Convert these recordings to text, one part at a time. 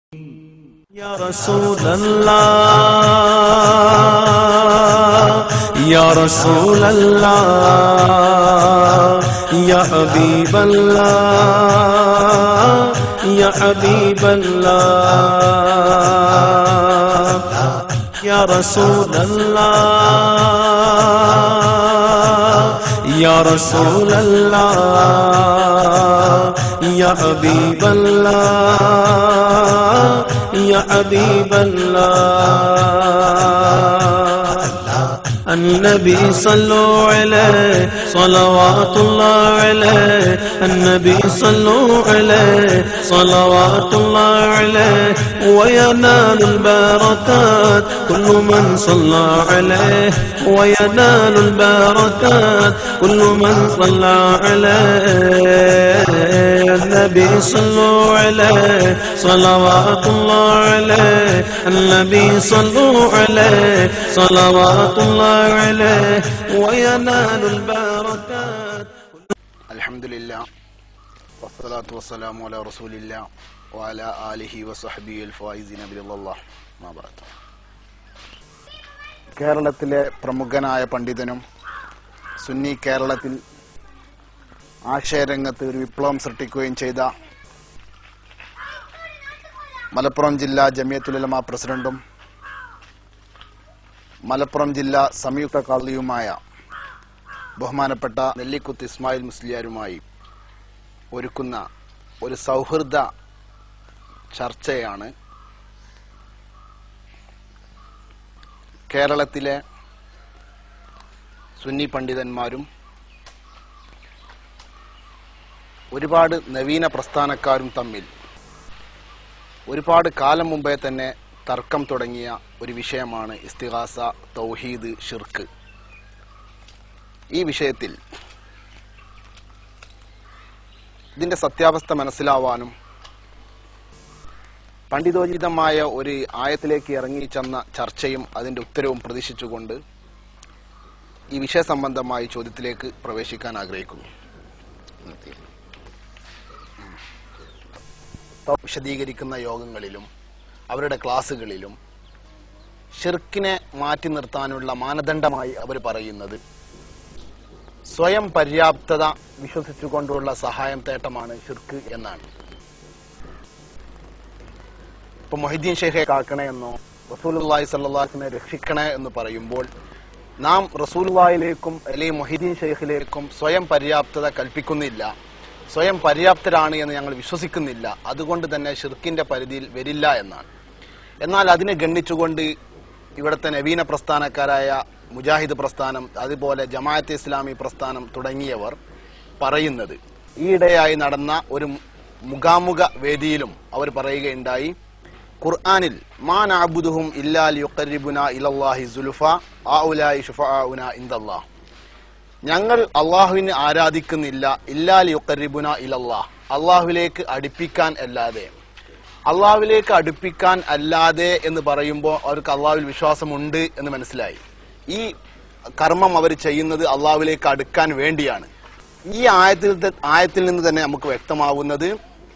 يا رسول الله يا رسول الله يا حبيب الله يا حبيب الله يا رسول الله يا رسول الله يا حبيب الله يا حبيب الله النبي صلوا عليه صلوات الله عليه النبي صلوا عليه صلوات الله عليه وينال البركات كل من صلى عليه وينال البركات كل من صلى عليه النبي صلوا عليه صلوات الله عليه النبي صلوا عليه صلوات الله عليه وينال البركات الحمد لله والصلاة والسلام على رسول الله وعلى آله وصحبه الفائزين برضا الله ما بعد കേരളത്തിലെ പ്രമുഖനായ പണ്ഡിതനും സുന്നി കേരളത്തിൽ ആശയരംഗത്ത് ഒരു വിപ്ലവം സൃഷ്ടിക്കുകയും ചെയ്ത മലപ്പുറം ജില്ലാ ജമിയത്തുലമ പ്രസിഡന്റും മലപ്പുറം ജില്ലാ സംയുക്ത കാളിയുമായ ബഹുമാനപ്പെട്ട നെല്ലിക്കുത്ത് ഇസ്മായിൽ മുസ്ലിയാരുമായി ഒരുക്കുന്ന ഒരു സൗഹൃദ ചർച്ചയാണ് കേരളത്തിലെ സുന്നി പണ്ഡിതന്മാരും ഒരുപാട് നവീന പ്രസ്ഥാനക്കാരും തമ്മിൽ ഒരുപാട് കാലം മുമ്പേ തന്നെ തർക്കം തുടങ്ങിയ ഒരു വിഷയമാണ് ഇസ്തിഹാസ തൗഹീദ് ഷിർക്ക് ഈ വിഷയത്തിൽ ഇതിന്റെ സത്യാവസ്ഥ മനസ്സിലാവാനും പണ്ഡിതോചിതമായ ഒരു ആയത്തിലേക്ക് ഇറങ്ങിച്ചെന്ന ചർച്ചയും അതിന്റെ ഉത്തരവും പ്രതീക്ഷിച്ചുകൊണ്ട് ഈ വിഷയ സംബന്ധമായ ചോദ്യത്തിലേക്ക് പ്രവേശിക്കാൻ ആഗ്രഹിക്കുന്നു വിശദീകരിക്കുന്ന യോഗങ്ങളിലും അവരുടെ ക്ലാസ്സുകളിലും ഷിർക്കിനെ മാറ്റി നിർത്താനുള്ള മാനദണ്ഡമായി അവർ പറയുന്നത് സ്വയം പര്യാപ്തത വിശ്വസിച്ചുകൊണ്ടുള്ള സഹായം തേട്ടമാണ് ഷിർക്ക് എന്നാണ് ഇപ്പൊ മൊഹിദ്ദീൻ ഷെയ്ഖെ കാക്കണേ എന്നോ റസൂലുള്ളാഹി സല്ലാഹിനെ രക്ഷിക്കണേ എന്ന് പറയുമ്പോൾ നാം റസൂലുള്ളാഹിലേക്കും അല്ലെങ്കിൽ മൊഹിദ്ദീൻ ഷെയ്ഖിലേക്കും സ്വയം പര്യാപ്തത കൽപ്പിക്കുന്നില്ല സ്വയം പര്യാപ്തരാണ് എന്ന് ഞങ്ങൾ വിശ്വസിക്കുന്നില്ല അതുകൊണ്ട് തന്നെ ഷിർക്കിന്റെ പരിധിയിൽ വരില്ല എന്നാണ് എന്നാൽ അതിനെ ഗണ്ണിച്ചുകൊണ്ട് ഇവിടുത്തെ നവീന പ്രസ്ഥാനക്കാരായ മുജാഹിദ് പ്രസ്ഥാനം അതുപോലെ ജമാഅത്ത് ഇസ്ലാമി പ്രസ്ഥാനം തുടങ്ങിയവർ പറയുന്നത് ഈയിടെയായി നടന്ന ഒരു മുഖാമുഖ വേദിയിലും അവർ പറയുകയുണ്ടായി ഖുർആനിൽ മാ നഅബുദുഹും ഇല്ലാ ലിയുഖർരിബുന ഇലല്ലാഹി സുലുഫ ആഉലായി ശുഫാഉന ഇൻദല്ലാഹ് ഞങ്ങൾ അള്ളാഹുവിനെ ആരാധിക്കുന്നില്ല ഇല്ലാ ലിയുഖർരിബുന ഇലല്ലാഹ് അള്ളാഹുവിലേക്ക് അടുപ്പിക്കാൻ അല്ലാതെ അള്ളാഹുവിലേക്ക് അടുപ്പിക്കാൻ അല്ലാതെ എന്ന് പറയുമ്പോൾ അവർക്ക് അള്ളാഹുവിൽ വിശ്വാസമുണ്ട് എന്ന് മനസ്സിലായി ഈ കർമ്മം അവർ ചെയ്യുന്നത് അള്ളാഹുവിലേക്ക് അടുക്കാൻ വേണ്ടിയാണ് ഈ ആയത്തിൽ ത- ആയത്തിൽ നിന്ന് തന്നെ നമുക്ക് വ്യക്തമാവുന്നത്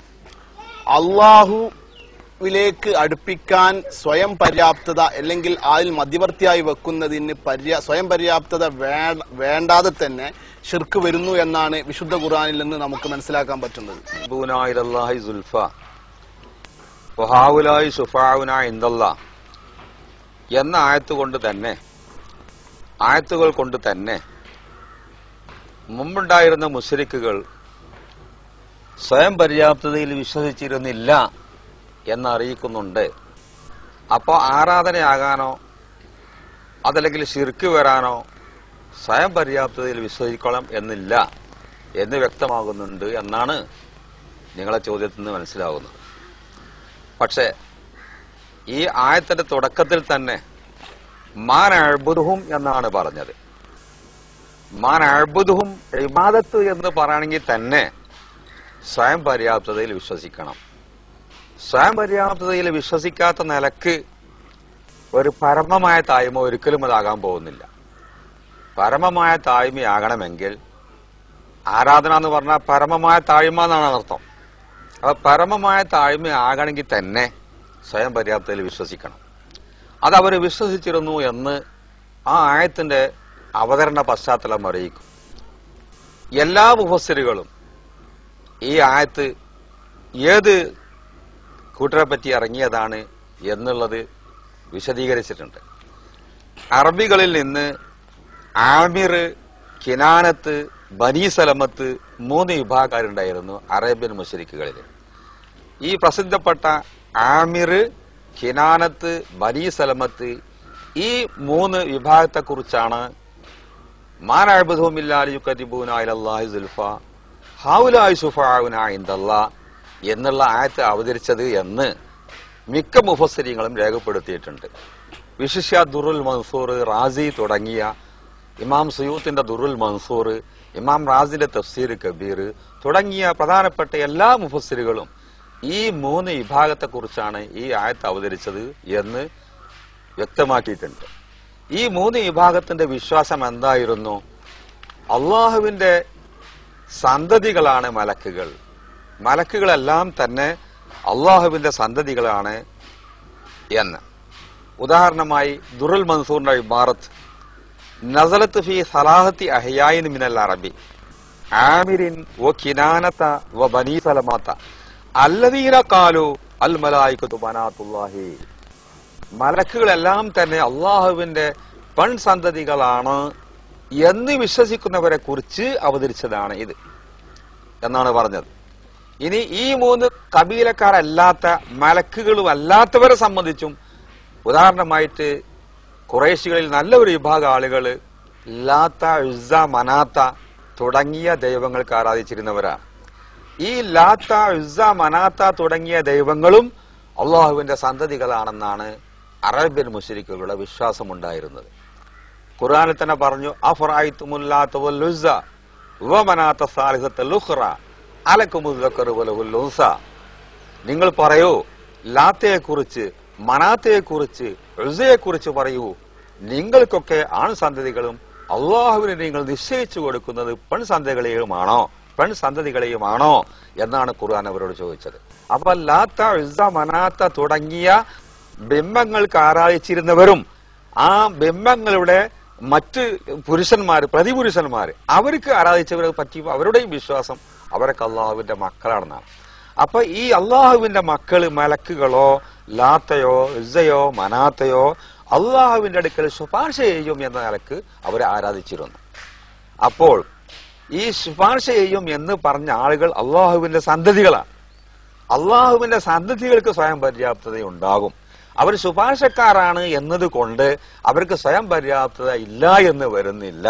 അള്ളാഹുവിലേക്ക് അടുപ്പിക്കാൻ സ്വയം പര്യാപ്തത അല്ലെങ്കിൽ അതിൽ മധ്യവർത്തിയായി വെക്കുന്നതിന് പര്യാ സ്വയം പര്യാപ്തത വേ- വേണ്ടാതെ തന്നെ ഷിർക്ക് വരുന്നു എന്നാണ് വിശുദ്ധ ഖുർആനിൽ നിന്ന് നമുക്ക് മനസ്സിലാക്കാൻ പറ്റുന്നത് ൂനായി സുൽഫ വഹാവുലായി സുഫാവുന ഇന്ദല്ല എന്ന ആയത്ത് കൊണ്ട് തന്നെ ആയത്തുകൾ കൊണ്ട് തന്നെ മുമ്പുണ്ടായിരുന്ന മുസ്ലിക്കുകൾ സ്വയം പര്യാപ്തതയിൽ വിശ്വസിച്ചിരുന്നില്ല എന്നറിയിക്കുന്നുണ്ട് അപ്പോൾ ആരാധനയാകാനോ അതല്ലെങ്കിൽ ശിർക്ക് വരാനോ സ്വയം പര്യാപ്തതയിൽ വിശ്വസിക്കണം എന്നില്ല എന്ന് വ്യക്തമാകുന്നുണ്ട് എന്നാണ് നിങ്ങളെ ചോദ്യത്തിൽ നിന്ന് മനസ്സിലാകുന്നത് പക്ഷേ ഈ ആയത്തിന്റെ തുടക്കത്തിൽ തന്നെ മാൻ അഴുബുദുഹും എന്നാണ് പറഞ്ഞത് മാൻ അഴുബുദുഹും ഇബാദത്ത് എന്ന് പറയുകയാണെങ്കിൽ തന്നെ സ്വയം പര്യാപ്തതയിൽ വിശ്വസിക്കണം സ്വയം പര്യാപ്തതയിൽ വിശ്വസിക്കാത്ത നിലക്ക് ഒരു പരമമായ തായ്മ ഒരിക്കലും അതാകാൻ പോകുന്നില്ല പരമമായ താഴ്മയാകണമെങ്കിൽ ആരാധന എന്ന് പറഞ്ഞാൽ പരമമായ താഴ്മ എന്നാണ് അർത്ഥം അപ്പൊ പരമമായ താഴ്മ ആകണമെങ്കിൽ തന്നെ സ്വയം പര്യാപ്തതയിൽ വിശ്വസിക്കണം അത് അവർ വിശ്വസിച്ചിരുന്നു എന്ന് ആ ആയത്തിന്റെ അവതരണ പശ്ചാത്തലം അറിയിക്കും എല്ലാ മുഫസ്സിലുകളും ഈ ആയത്ത് ഏത് കൂട്ടരെ പറ്റി ഇറങ്ങിയതാണ് എന്നുള്ളത് വിശദീകരിച്ചിട്ടുണ്ട് അറബികളിൽ നിന്ന് ആമിർ കിനാനത്ത് ബനി സലമത്ത് മൂന്ന് വിഭാഗക്കാരുണ്ടായിരുന്നു അറേബ്യൻ മുഷരിക്കുകളിൽ ഈ പ്രസിദ്ധപ്പെട്ട ആമിർ കിനാനത്ത് ബനി സലമത്ത് ഈ മൂന്ന് വിഭാഗത്തെക്കുറിച്ചാണ് എന്നുള്ള ആയത്ത് അവതരിച്ചത് എന്ന് മിക്ക മുഫസ്സരിങ്ങളും രേഖപ്പെടുത്തിയിട്ടുണ്ട് വിശിഷ്യ ദുറുൽ മൻസൂർ റാസി തുടങ്ങിയ ഇമാം സുയൂത്തിന്റെ ദുറുൽ മൻസൂർ ഇമാം റാസിന്റെ തഫ്സീർ കബീർ തുടങ്ങിയ പ്രധാനപ്പെട്ട എല്ലാ മുഫസ്സിലുകളും ഈ മൂന്ന് വിഭാഗത്തെക്കുറിച്ചാണ് ഈ ആയത്ത് അവതരിച്ചത് എന്ന് വ്യക്തമാക്കിയിട്ടുണ്ട് ഈ മൂന്ന് വിഭാഗത്തിന്റെ വിശ്വാസം എന്തായിരുന്നു അള്ളാഹുവിന്റെ സന്തതികളാണ് മലക്കുകൾ മലക്കുകളെല്ലാം തന്നെ അള്ളാഹുവിന്റെ സന്തതികളാണ് എന്ന് ഉദാഹരണമായി ദുറുൽ മൻസൂറിന്റെ ഇബാറത്ത് നസലത്ത് ഫി സലാഹത്തി അഹയായിൻ മിനൽ അറബി ആമിരിൻ വ കിനാനത്ത വ ബനീ സലമാത്ത അല്ലദീന കാലു അൽ മലായിക്കത്തു ബനാത്തുല്ലാഹി മലക്കുകളെല്ലാം തന്നെ അള്ളാഹുവിന്റെ പെൺസന്തതികളാണ് എന്ന് വിശ്വസിക്കുന്നവരെ കുറിച്ച് അവതരിച്ചതാണ് ഇത് എന്നാണ് പറഞ്ഞത് ഇനി ഈ മൂന്ന് കബീലക്കാരല്ലാത്ത മലക്കുകളും അല്ലാത്തവരെ സംബന്ധിച്ചും ഉദാഹരണമായിട്ട് കുറേശികളിൽ നല്ലൊരു വിഭാഗം ആളുകൾ ലാത്ത ഉസ മനാത്ത തുടങ്ങിയ ദൈവങ്ങൾക്ക് ആരാധിച്ചിരുന്നവരാണ് ഈ ലാത്ത ഉസ മനാത്ത തുടങ്ങിയ ദൈവങ്ങളും അള്ളാഹുവിന്റെ സന്തതികളാണെന്നാണ് അറേബ്യൻ മുഷരിക്കുകളുടെ വിശ്വാസമുണ്ടായിരുന്നത് ഖുർആനിൽ തന്നെ പറഞ്ഞു നിങ്ങൾ പറയൂ ലാത്തയെ കുറിച്ച് മനാത്തയെ കുറിച്ച് റുസയെ കുറിച്ച് പറയൂ നിങ്ങൾക്കൊക്കെ ആൺസന്തതികളും അള്ളാഹുവിന് നിങ്ങൾ നിശ്ചയിച്ചു കൊടുക്കുന്നത് പെൺസന്തതികളെയുമാണോ പെൺസന്തതികളെയുമാണോ എന്നാണ് ഖുർആൻ അവരോട് ചോദിച്ചത് അപ്പൊ ലാത്ത ഉസ മനാത്ത തുടങ്ങിയ ബിംബങ്ങൾക്ക് ആരാധിച്ചിരുന്നവരും ആ ബിംബങ്ങളുടെ മറ്റ് പുരുഷന്മാർ പ്രതിപുരുഷന്മാർ അവർക്ക് ആരാധിച്ചവരെ പറ്റി അവരുടെയും വിശ്വാസം അവരൊക്കെ അള്ളാഹുവിന്റെ മക്കളാണെന്നാണ് അപ്പൊ ഈ അള്ളാഹുവിന്റെ മക്കള് മലക്കുകളോ ലാത്തയോ ഇസയോ മനാത്തയോ അള്ളാഹുവിന്റെ അടുക്കൽ ശുപാർശ ചെയ്യും എന്ന നിലക്ക് അവരെ ആരാധിച്ചിരുന്നു അപ്പോൾ ഈ ശുപാർശ ചെയ്യും എന്ന് പറഞ്ഞ ആളുകൾ അള്ളാഹുവിന്റെ സന്തതികളാണ് അള്ളാഹുവിന്റെ സന്തതികൾക്ക് സ്വയം പര്യാപ്തത ഉണ്ടാകും അവർ ശുപാർശക്കാരാണ് എന്നതുകൊണ്ട് അവർക്ക് സ്വയം പര്യാപ്തത ഇല്ല എന്ന് വരുന്നില്ല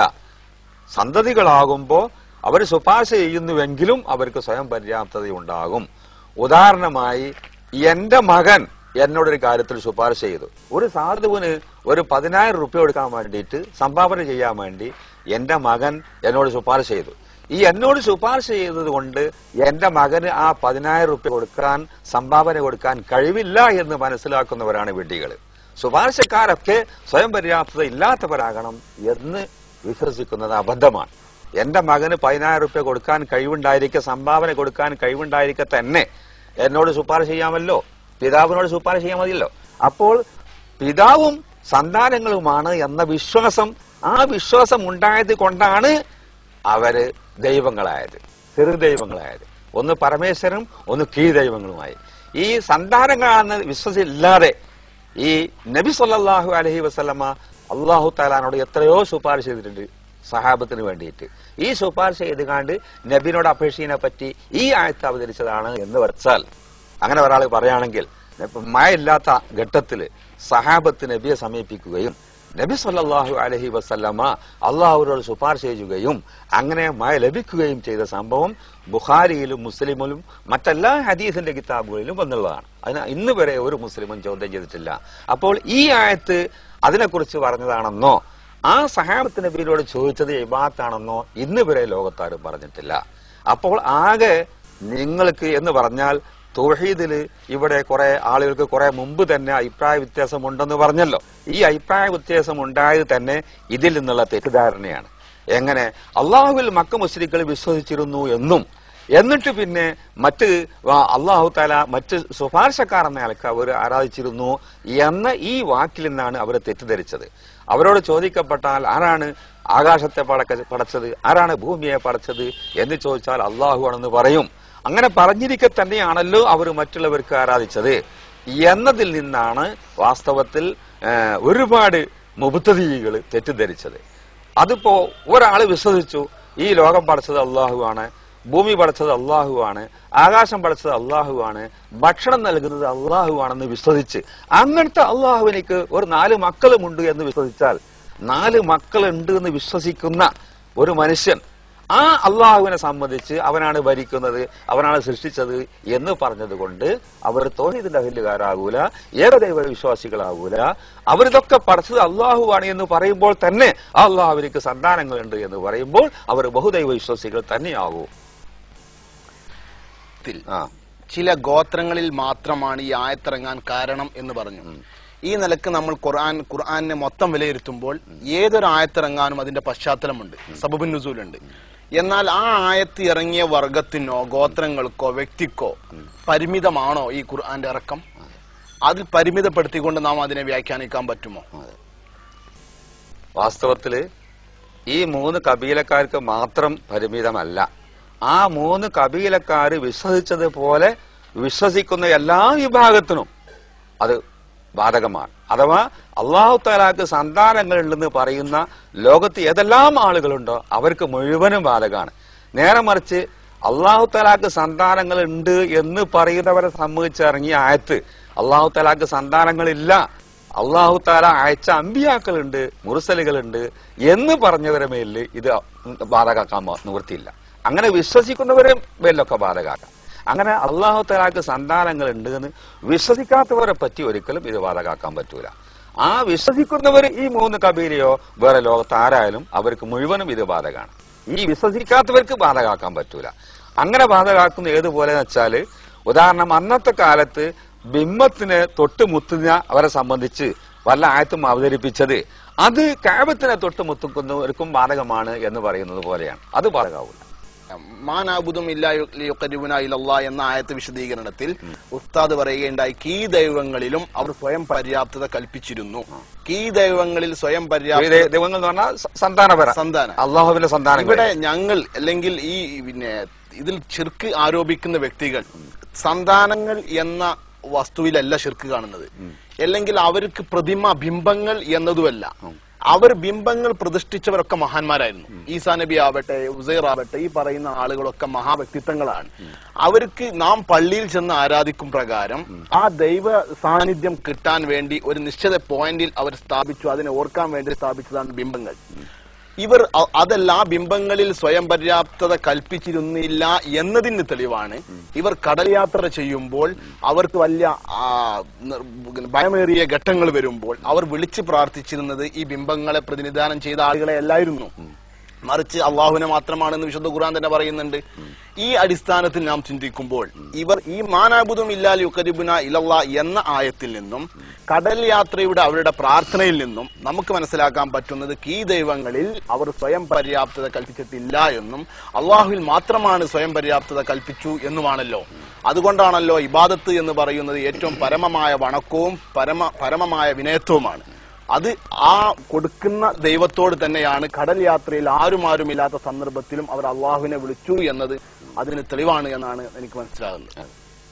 സന്തതികളാകുമ്പോ അവർ ശുപാർശ ചെയ്യുന്നുവെങ്കിലും അവർക്ക് സ്വയം പര്യാപ്തത ഉണ്ടാകും ഉദാഹരണമായി എന്റെ മകൻ എന്നോടൊരു കാര്യത്തിൽ ശുപാർശ ചെയ്തു ഒരു സാധുവിന് ഒരു പതിനായിരം റുപ്യ കൊടുക്കാൻ വേണ്ടിയിട്ട് സംഭാവന ചെയ്യാൻ വേണ്ടി എന്റെ മകൻ എന്നോട് ശുപാർശ ചെയ്തു ഈ എന്നോട് ശുപാർശ ചെയ്തത് കൊണ്ട് എന്റെ മകന് ആ പതിനായിരം റുപ്യ കൊടുക്കാൻ സംഭാവന കൊടുക്കാൻ കഴിവില്ല എന്ന് മനസ്സിലാക്കുന്നവരാണ് വിഡ്ഢികൾ ശുപാർശക്കാരൊക്കെ സ്വയം പര്യാപ്തത ഇല്ലാത്തവരാകണം എന്ന് വിശ്വസിക്കുന്നത് അബദ്ധമാണ് എന്റെ മകന് പതിനായിരം റുപ്യ കൊടുക്കാൻ കഴിവുണ്ടായിരിക്കെ സംഭാവന കൊടുക്കാൻ കഴിവുണ്ടായിരിക്കെ തന്നെ എന്നോട് ശുപാർശ ചെയ്യാമല്ലോ പിതാവിനോട് ശുപാർശ ചെയ്യാൻ മതിയല്ലോ അപ്പോൾ പിതാവും സന്താനങ്ങളുമാണ് എന്ന വിശ്വാസം ആ വിശ്വാസം ഉണ്ടായത് കൊണ്ടാണ് അവര് ദൈവങ്ങളായത് ചെറുദൈവങ്ങളായത് ഒന്ന് പരമേശ്വരനും ഒന്ന് കീഴ്ദൈവങ്ങളുമായി ഈ സന്താനങ്ങളാണെന്ന് വിശ്വസില്ലാതെ ഈ നബി സല്ലല്ലാഹു അലൈഹി വസല്ലമ അള്ളാഹു താലാനോട് എത്രയോ ശുപാർശ ചെയ്തിട്ടുണ്ട് സഹാബത്തിന് വേണ്ടിയിട്ട് ഈ ശുപാർശ ചെയ്തുകാണ്ട് നബിനോട് അപേക്ഷയെ പറ്റി ഈ ആയത്ത് അവതരിച്ചതാണ് എന്ന് വെച്ചാൽ അങ്ങനെ ഒരാൾ പറയുകയാണെങ്കിൽ മഴ ഇല്ലാത്ത ഘട്ടത്തില് സഹാബത്ത് നബിയെ സമീപിക്കുകയും നബി സല്ലല്ലാഹു അലൈഹി വസല്ലമ അള്ളാഹുവിനോട് ശുപാർശ ചെയ്യുകയും അങ്ങനെ മഴ ലഭിക്കുകയും ചെയ്ത സംഭവം ബുഖാരിയിലും മുസ്ലിമിലും മറ്റെല്ലാ ഹദീസിന്റെ കിതാബുകളിലും വന്നുള്ളതാണ് അതിന് ഇന്ന് വരെ ഒരു മുസ്ലിമും ചോദ്യം ചെയ്തിട്ടില്ല അപ്പോൾ ഈ ആയത്ത് അതിനെക്കുറിച്ച് പറഞ്ഞതാണെന്നോ ആ സഹാബത്ത് നബിയിലോട് ചോദിച്ചത് ഇബാത്താണെന്നോ ഇന്ന് വരെ ലോകത്താരും പറഞ്ഞിട്ടില്ല അപ്പോൾ ആകെ നിങ്ങൾക്ക് എന്ന് പറഞ്ഞാൽ തൗഹീദില് ഇവിടെ കുറെ ആളുകൾക്ക് കുറെ മുമ്പ് തന്നെ അഭിപ്രായ വ്യത്യാസമുണ്ടെന്ന് പറഞ്ഞല്ലോ ഈ അഭിപ്രായ വ്യത്യാസം ഉണ്ടായത് തന്നെ ഇതിൽ നിന്നുള്ള തെറ്റിദ്ധാരണയാണ് എങ്ങനെ അള്ളാഹുവിൽ മക്ക മുസ്ലിങ്ങൾ വിശ്വസിച്ചിരുന്നു എന്നും എന്നിട്ട് പിന്നെ മറ്റ് വ- അള്ളാഹു താല മറ്റ് ശുപാർശക്കാർ എന്ന നിലക്ക് അവർ ആരാധിച്ചിരുന്നു എന്ന ഈ വാക്കിൽ നിന്നാണ് അവർ തെറ്റിദ്ധരിച്ചത് അവരോട് ചോദിക്കപ്പെട്ടാൽ ആരാണ് ആകാശത്തെ പടക്ക പടച്ചത് ആരാണ് ഭൂമിയെ പടച്ചത് എന്ന് ചോദിച്ചാൽ അള്ളാഹു ആണെന്ന് പറയും അങ്ങനെ പറഞ്ഞിരിക്കെ തന്നെയാണല്ലോ അവർ മറ്റുള്ളവർക്ക് ആരാധിച്ചത് എന്നതിൽ നിന്നാണ് വാസ്തവത്തിൽ ആ, ഒരുപാട് മുബത്തതീകൾ തെറ്റിദ്ധരിച്ചത് അതിപ്പോ ഒരാൾ വിശ്വസിച്ചു ഈ ലോകം പടച്ചത് അള്ളാഹുവാണ് ഭൂമി പടച്ചത് അള്ളാഹുവാണ് ആകാശം പടച്ചത് അള്ളാഹുവാണ് ഭക്ഷണം നൽകുന്നത് അള്ളാഹുവാണെന്ന് വിശ്വസിച്ച് അങ്ങനത്തെ അള്ളാഹുവിനിക്ക് ഒരു നാല് മക്കളുമുണ്ട് എന്ന് വിശ്വസിച്ചാൽ നാല് മക്കളുണ്ട് എന്ന് വിശ്വസിക്കുന്ന ഒരു മനുഷ്യൻ ആ അള്ളാഹുവിനെ സംബന്ധിച്ച് അവനാണ് ഭരിക്കുന്നത് അവനാണ് സൃഷ്ടിച്ചത് എന്ന് പറഞ്ഞതുകൊണ്ട് അവർ തോന്നിയതിന്റെ അഹില്ലുകാരാകൂല ഏകദൈവ വിശ്വാസികളാകൂല അവരിതൊക്കെ പഠിച്ചത് അള്ളാഹുവാണ് എന്ന് പറയുമ്പോൾ തന്നെ ആ അള്ളാഹുവിനക്ക് സന്താനങ്ങളുണ്ട് എന്ന് പറയുമ്പോൾ അവർ ബഹുദൈവ വിശ്വാസികൾ തന്നെയാകൂ ത്തിൽ ആ ചില ഗോത്രങ്ങളിൽ മാത്രമാണ് ഈ ആയത്തിറങ്ങാൻ കാരണം എന്ന് പറഞ്ഞു ഈ നിലക്ക് നമ്മൾ ഖുർആൻ ഖുർആനെ മൊത്തം വിലയിരുത്തുമ്പോൾ ഏതൊരു ആയത്തിറങ്ങാനും അതിന്റെ പശ്ചാത്തലമുണ്ട് സബബുൻ നുസൂലുണ്ട് എന്നാൽ ആ ആയത്ത് ഇറങ്ങിയ വർഗത്തിനോ ഗോത്രങ്ങൾക്കോ വ്യക്തിക്കോ പരിമിതമാണോ ഈ ഖുർആന്റെ ഇറക്കം അതിൽ പരിമിതപ്പെടുത്തിക്കൊണ്ട് നാം അതിനെ വ്യാഖ്യാനിക്കാൻ പറ്റുമോ വാസ്തവത്തില് ഈ മൂന്ന് കബീലക്കാർക്ക് മാത്രം പരിമിതമല്ല ആ മൂന്ന് കബീലക്കാര് വിശ്വസിച്ചതുപോലെ വിശ്വസിക്കുന്ന എല്ലാ വിഭാഗത്തിനും അത് ബാധകമാണ് അഥവാ അള്ളാഹു താലാക്ക് സന്താനങ്ങളുണ്ടെന്ന് പറയുന്ന ലോകത്ത് ഏതെല്ലാം ആളുകളുണ്ടോ അവർക്ക് മുഴുവനും ബാധകമാണ് നേരെ മറിച്ച് അള്ളാഹു താലാക്ക് സന്താനങ്ങളുണ്ട് എന്ന് പറയുന്നവരെ സംബന്ധിച്ചിറങ്ങിയ ആയത്ത് അള്ളാഹു താലാക്ക് സന്താനങ്ങളില്ല അള്ളാഹു താല അയച്ച അമ്പിയാക്കളുണ്ട് മുറുസലുകളുണ്ട് എന്ന് പറഞ്ഞവരെ മേലിൽ ഇത് ബാധകാക്കാൻ മ- നിവൃത്തിയില്ല അങ്ങനെ വിശ്വസിക്കുന്നവരെ മേലിലൊക്കെ ബാധകാക്കാം അങ്ങനെ അള്ളാഹു താലാക്ക് സന്താനങ്ങളുണ്ട് എന്ന് വിശ്വസിക്കാത്തവരെ പറ്റി ഒരിക്കലും ഇത് ബാധകാക്കാൻ പറ്റൂല ആ വിശ്വസിക്കുന്നവർ ഈ മൂന്ന് കബീലയോ വേറെ ലോകത്ത് ആരായാലും അവർക്ക് മുഴുവനും ഇത് ബാധകമാണ് ഈ വിശ്വസിക്കാത്തവർക്ക് ബാധകാക്കാൻ പറ്റൂല അങ്ങനെ ബാധകാക്കുന്ന ഏതുപോലെ വെച്ചാല് ഉദാഹരണം അന്നത്തെ കാലത്ത് ബിംബത്തിന് തൊട്ട് മുത്തുന്ന അവരെ സംബന്ധിച്ച് വല്ല ആയത്തും അവതരിപ്പിച്ചത് അത് കാബത്തിനെ തൊട്ട് മുത്തുക്കുന്നവർക്കും ബാധകമാണ് എന്ന് പറയുന്നത് പോലെയാണ് അത് ബാധകാവൂല മാനാബുദും ഇല്ലായുക്കരുബുന ഇലല്ലാ എന്ന ആയത്ത് വിശദീകരണത്തിൽ ഉസ്താദ് പറയുകയുണ്ടായി കീ ദൈവങ്ങളിലും അവർ സ്വയം പര്യാപ്തത കൽപ്പിച്ചിരുന്നു കീ ദൈവങ്ങളിൽ സ്വയം ഈ പര്യാപ്ത ദൈ- ദൈവങ്ങൾ എന്ന് പറഞ്ഞാൽ സ- സന്താനപര സന്താനം അള്ളാഹുവിന്റെ സന്താനങ്ങൾ ഇവിടെ ഞങ്ങൾ അല്ലെങ്കിൽ ഈ പിന്നെ ഇതിൽ ഷിർക്ക് ആരോപിക്കുന്ന വ്യക്തികൾ സന്താനങ്ങൾ എന്ന വസ്തുവിലല്ല ഷിർക്ക് കാണുന്നത് അല്ലെങ്കിൽ അവർക്ക് പ്രതിമ ബിംബങ്ങൾ എന്നതുമല്ല അവർ ബിംബങ്ങൾ പ്രതിഷ്ഠിച്ചവരൊക്കെ മഹാന്മാരായിരുന്നു ഈസാ നബി ആവട്ടെ ഉസൈർ ആവട്ടെ ഈ പറയുന്ന ആളുകളൊക്കെ മഹാവ്യക്തിത്വങ്ങളാണ് അവർക്ക് നാം പള്ളിയിൽ ചെന്ന് ആരാധിക്കും പ്രകാരം ആ ദൈവ സാന്നിധ്യം കിട്ടാൻ വേണ്ടി ഒരു നിശ്ചിത പോയിന്റിൽ അവർ സ്ഥാപിച്ചു അതിനെ ഓർക്കാൻ വേണ്ടി സ്ഥാപിച്ചതാണ് ബിംബങ്ങൾ ഇവർ അ- അതല്ല ബിംബങ്ങളിൽ സ്വയം പര്യാപ്തത കൽപ്പിച്ചിരുന്നില്ല എന്നതിന് തെളിവാണ് ഇവർ കടൽ യാത്ര ചെയ്യുമ്പോൾ അവർക്ക് വലിയ ആ, നിർ- ഭയമേറിയ ഘട്ടങ്ങൾ വരുമ്പോൾ അവർ വിളിച്ച് പ്രാർത്ഥിച്ചിരുന്നത് ഈ ബിംബങ്ങളെ പ്രതിനിധാനം ചെയ്ത ആളുകളെ അല്ലായിരുന്നു മറിച്ച് അള്ളാഹുവിനെ മാത്രമാണെന്ന് വിശുദ്ധ ഖുർആൻ തന്നെ പറയുന്നുണ്ട് ഈ അടിസ്ഥാനത്തിൽ നാം ചിന്തിക്കുമ്പോൾ ഇവർ ഈ മാനാബുദും ഇല്ലാൽ യുക്കരിബുന ഇലല്ല എന്ന ആയത്തിൽ നിന്നും കടൽ യാത്രയുടെ അവരുടെ പ്രാർത്ഥനയിൽ നിന്നും നമുക്ക് മനസ്സിലാക്കാൻ പറ്റുന്നത് ഈ ദൈവങ്ങളിൽ അവർ സ്വയം പര്യാപ്തത കൽപ്പിച്ചിട്ടില്ല എന്നും അള്ളാഹുവിൽ മാത്രമാണ് സ്വയം പര്യാപ്തത കൽപ്പിച്ചു എന്നുമാണല്ലോ അതുകൊണ്ടാണല്ലോ ഇബാദത്ത് എന്ന് പറയുന്നത് ഏറ്റവും പരമമായ വണക്കവും പരമ പരമമായ വിനയത്വവുമാണ് അത് ആ കൊടുക്കുന്ന ദൈവത്തോട് തന്നെയാണ് കടൽ യാത്രയിൽ ആരും ആരും ഇല്ലാത്ത സന്ദർഭത്തിലും അവർ അള്ളാഹുവിനെ വിളിച്ചു എന്നത് അതിന് തെളിവാണ് എന്നാണ് എനിക്ക് മനസ്സിലാകുന്നത്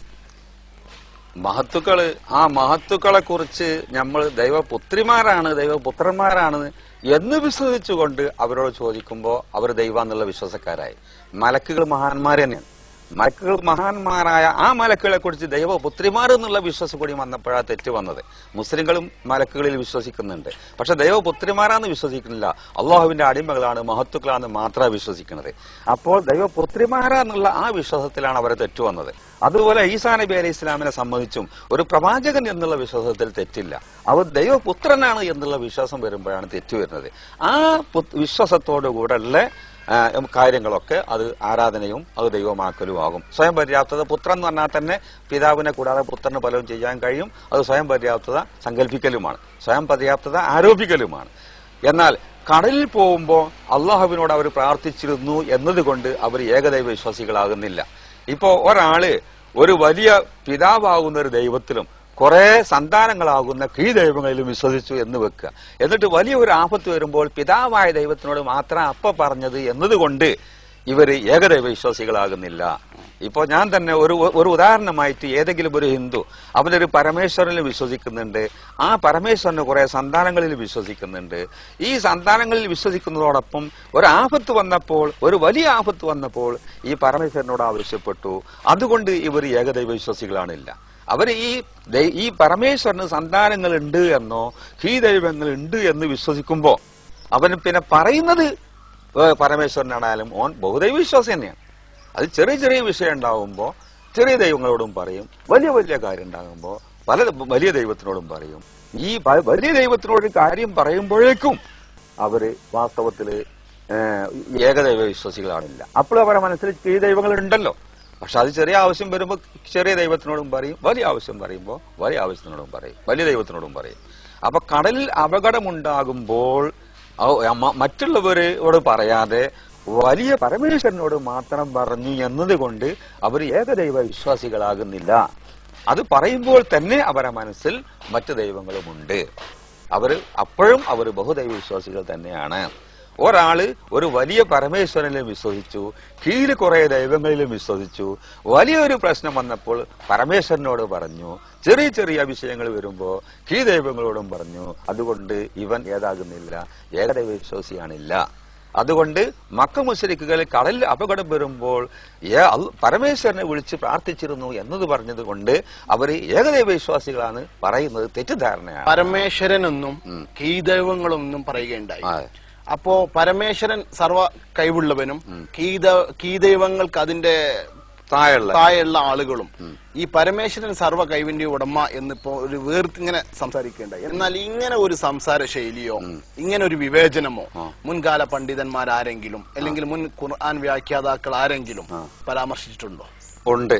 മഹത്തുക്കള് ആ മഹത്തുക്കളെ കുറിച്ച് നമ്മൾ ദൈവപുത്രിമാരാണ് ദൈവപുത്രന്മാരാണ് എന്ന് വിശ്വസിച്ചുകൊണ്ട് അവരോട് ചോദിക്കുമ്പോൾ അവർ ദൈവം എന്നുള്ള വിശ്വാസക്കാരായി മലക്കുകൾ മഹാന്മാർ തന്നെയാണ് മലക്കുകൾ മഹാന്മാരായ ആ മലക്കുകളെ കുറിച്ച് ദൈവപുത്രിമാർ എന്നുള്ള വിശ്വാസം കൂടി വന്നപ്പോഴാണ് തെറ്റ് വന്നത് മുസ്ലിങ്ങളും മലക്കുകളിൽ വിശ്വസിക്കുന്നുണ്ട് പക്ഷെ ദൈവപുത്രിമാരാന്ന് വിശ്വസിക്കുന്നില്ല അള്ളാഹുവിന്റെ അടിമകളാണ് മഹത്തുക്കളാണ് മാത്രമാണ് വിശ്വസിക്കുന്നത് അപ്പോൾ ദൈവപുത്രിമാരാന്നുള്ള ആ വിശ്വാസത്തിലാണ് അവരെ തെറ്റ് വന്നത് അതുപോലെ ഈസാ നബി അലൈഹി ഇസ്ലാമിനെ സംബന്ധിച്ചും ഒരു പ്രവാചകൻ എന്നുള്ള വിശ്വാസത്തിൽ തെറ്റില്ല അവർ ദൈവപുത്രനാണ് എന്നുള്ള വിശ്വാസം വരുമ്പോഴാണ് തെറ്റ് വരുന്നത് ആ പു- വിശ്വാസത്തോടുകൂടെയുള്ള ആ, കാര്യങ്ങളൊക്കെ അത് ആരാധനയും അത് ദൈവമാക്കലും ആകും സ്വയം പര്യാപ്തത പുത്രൻ എന്ന് പറഞ്ഞാൽ തന്നെ പിതാവിനെ കൂടാതെ പുത്രന് പലതും ചെയ്യാൻ കഴിയും അത് സ്വയം പര്യാപ്തത സങ്കല്പിക്കലുമാണ് സ്വയം പര്യാപ്തത ആരോപിക്കലുമാണ് എന്നാൽ കടലിൽ പോകുമ്പോൾ അള്ളാഹുവിനോട് അവർ പ്രാർത്ഥിച്ചിരുന്നു എന്നതുകൊണ്ട് അവർ ഏകദൈവ വിശ്വാസികളാകുന്നില്ല ഇപ്പോ ഒരാള് ഒരു വലിയ പിതാവാകുന്ന ഒരു ദൈവത്തിലും കുറെ സന്താനങ്ങളാകുന്ന കീ ദൈവങ്ങളിലും വിശ്വസിച്ചു എന്ന് വെക്കുക എന്നിട്ട് വലിയ ഒരു ആപത്ത് വരുമ്പോൾ പിതാവായ ദൈവത്തിനോട് മാത്രം അപ്പ പറഞ്ഞത് എന്നതുകൊണ്ട് ഇവര് ഏകദൈവ വിശ്വാസികളാകുന്നില്ല ഇപ്പോ ഞാൻ തന്നെ ഒരു ഒരു ഉദാഹരണമായിട്ട് ഏതെങ്കിലും ഒരു ഹിന്ദു അവനൊരു പരമേശ്വരനിൽ വിശ്വസിക്കുന്നുണ്ട് ആ പരമേശ്വരന് കുറെ സന്താനങ്ങളിൽ വിശ്വസിക്കുന്നുണ്ട് ഈ സന്താനങ്ങളിൽ വിശ്വസിക്കുന്നതോടൊപ്പം ഒരു ആപത്ത് വന്നപ്പോൾ ഒരു വലിയ ആപത്ത് വന്നപ്പോൾ ഈ പരമേശ്വരനോട് ആവശ്യപ്പെട്ടു അതുകൊണ്ട് ഇവർ ഏകദൈവ വിശ്വാസികളാണില്ല അവർ ഈ ദൈ- ഈ പരമേശ്വരന് സന്താനങ്ങൾ ഉണ്ട് എന്നോ ഹീ ദൈവങ്ങൾ ഉണ്ട് എന്ന് വിശ്വസിക്കുമ്പോ അവൻ പിന്നെ പറയുന്നത് ഏ, പരമേശ്വരനാണാലും ഓൻ ബഹുദൈവ വിശ്വാസം തന്നെയാണ് അത് ചെറിയ ചെറിയ വിഷയം ഉണ്ടാവുമ്പോ ചെറിയ ദൈവങ്ങളോടും പറയും വലിയ വലിയ കാര്യം ഉണ്ടാകുമ്പോ പല വലിയ ദൈവത്തിനോടും പറയും ഈ പ- വലിയ ദൈവത്തിനോട് ഒരു കാര്യം പറയുമ്പോഴേക്കും അവര് വാസ്തവത്തില് ഏഹ്, ഏകദൈവ വിശ്വാസികളാണില്ല അപ്പോൾ അവരുടെ മനസ്സിൽ ഈ ദൈവങ്ങൾ ഉണ്ടല്ലോ പക്ഷെ അത് ചെറിയ ആവശ്യം വരുമ്പോൾ ചെറിയ ദൈവത്തിനോടും പറയും വലിയ ആവശ്യം പറയുമ്പോൾ വലിയ ആവശ്യത്തിനോടും പറയും വലിയ ദൈവത്തിനോടും പറയും അപ്പൊ കടലിൽ അപകടമുണ്ടാകുമ്പോൾ ഔ- മ- മറ്റുള്ളവരോട് പറയാതെ വലിയ പരമേശ്വരനോട് മാത്രം പറഞ്ഞു എന്നതുകൊണ്ട് അവർ ഏകദൈവ വിശ്വാസികളാകുന്നില്ല അത് പറയുമ്പോൾ തന്നെ അവരുടെ മനസ്സിൽ മറ്റു ദൈവങ്ങളുമുണ്ട് അവർ അപ്പോഴും അവർ ബഹുദൈവ വിശ്വാസികൾ തന്നെയാണ് ഒരാള് ഒരു വലിയ പരമേശ്വരനിലും വിശ്വസിച്ചു കീഴിൽ കുറെ ദൈവങ്ങളിലും വിശ്വസിച്ചു വലിയൊരു പ്രശ്നം വന്നപ്പോൾ പരമേശ്വരനോട് പറഞ്ഞു ചെറിയ ചെറിയ വിഷയങ്ങൾ വരുമ്പോ കീ ദൈവങ്ങളോടും പറഞ്ഞു അതുകൊണ്ട് ഇവൻ ഏതാകുന്നില്ല ഏകദൈവ വിശ്വാസിയാണില്ല അതുകൊണ്ട് മക്ക മുശരിക്കുകൾ കടലിൽ അപകടം വരുമ്പോൾ ഏ- അൽ- പരമേശ്വരനെ വിളിച്ച് പ്രാർത്ഥിച്ചിരുന്നു എന്നത് പറഞ്ഞത് കൊണ്ട് അവർ ഏകദൈവ വിശ്വാസികളാണ് പറയുന്നത് തെറ്റിദ്ധാരണയാണ് പരമേശ്വരനെന്നും ഉം. കീദൈവങ്ങളൊന്നും പറയുകയുണ്ടായി ആ, അപ്പോ പരമേശ്വരൻ സർവ കഴിവുള്ളവനും കീദ കീദൈവങ്ങൾക്ക് അതിന്റെ താഴെയുള്ള താഴെയുള്ള ആളുകളും ഈ പരമേശ്വരൻ സർവ്വ കൈവിന്റെ ഉടമ എന്നിപ്പോ ഒരു വേർത്തിങ്ങനെ സംസാരിക്കേണ്ടായി എന്നാൽ ഇങ്ങനെ ഒരു സംസാര ശൈലിയോ ഇങ്ങനെ ഒരു വിവേചനമോ മുൻകാല പണ്ഡിതന്മാരാരെങ്കിലും അല്ലെങ്കിൽ മുൻ ഖുർആൻ വ്യാഖ്യാതാക്കൾ ആരെങ്കിലും പരാമർശിച്ചിട്ടുണ്ടോ ഉണ്ട്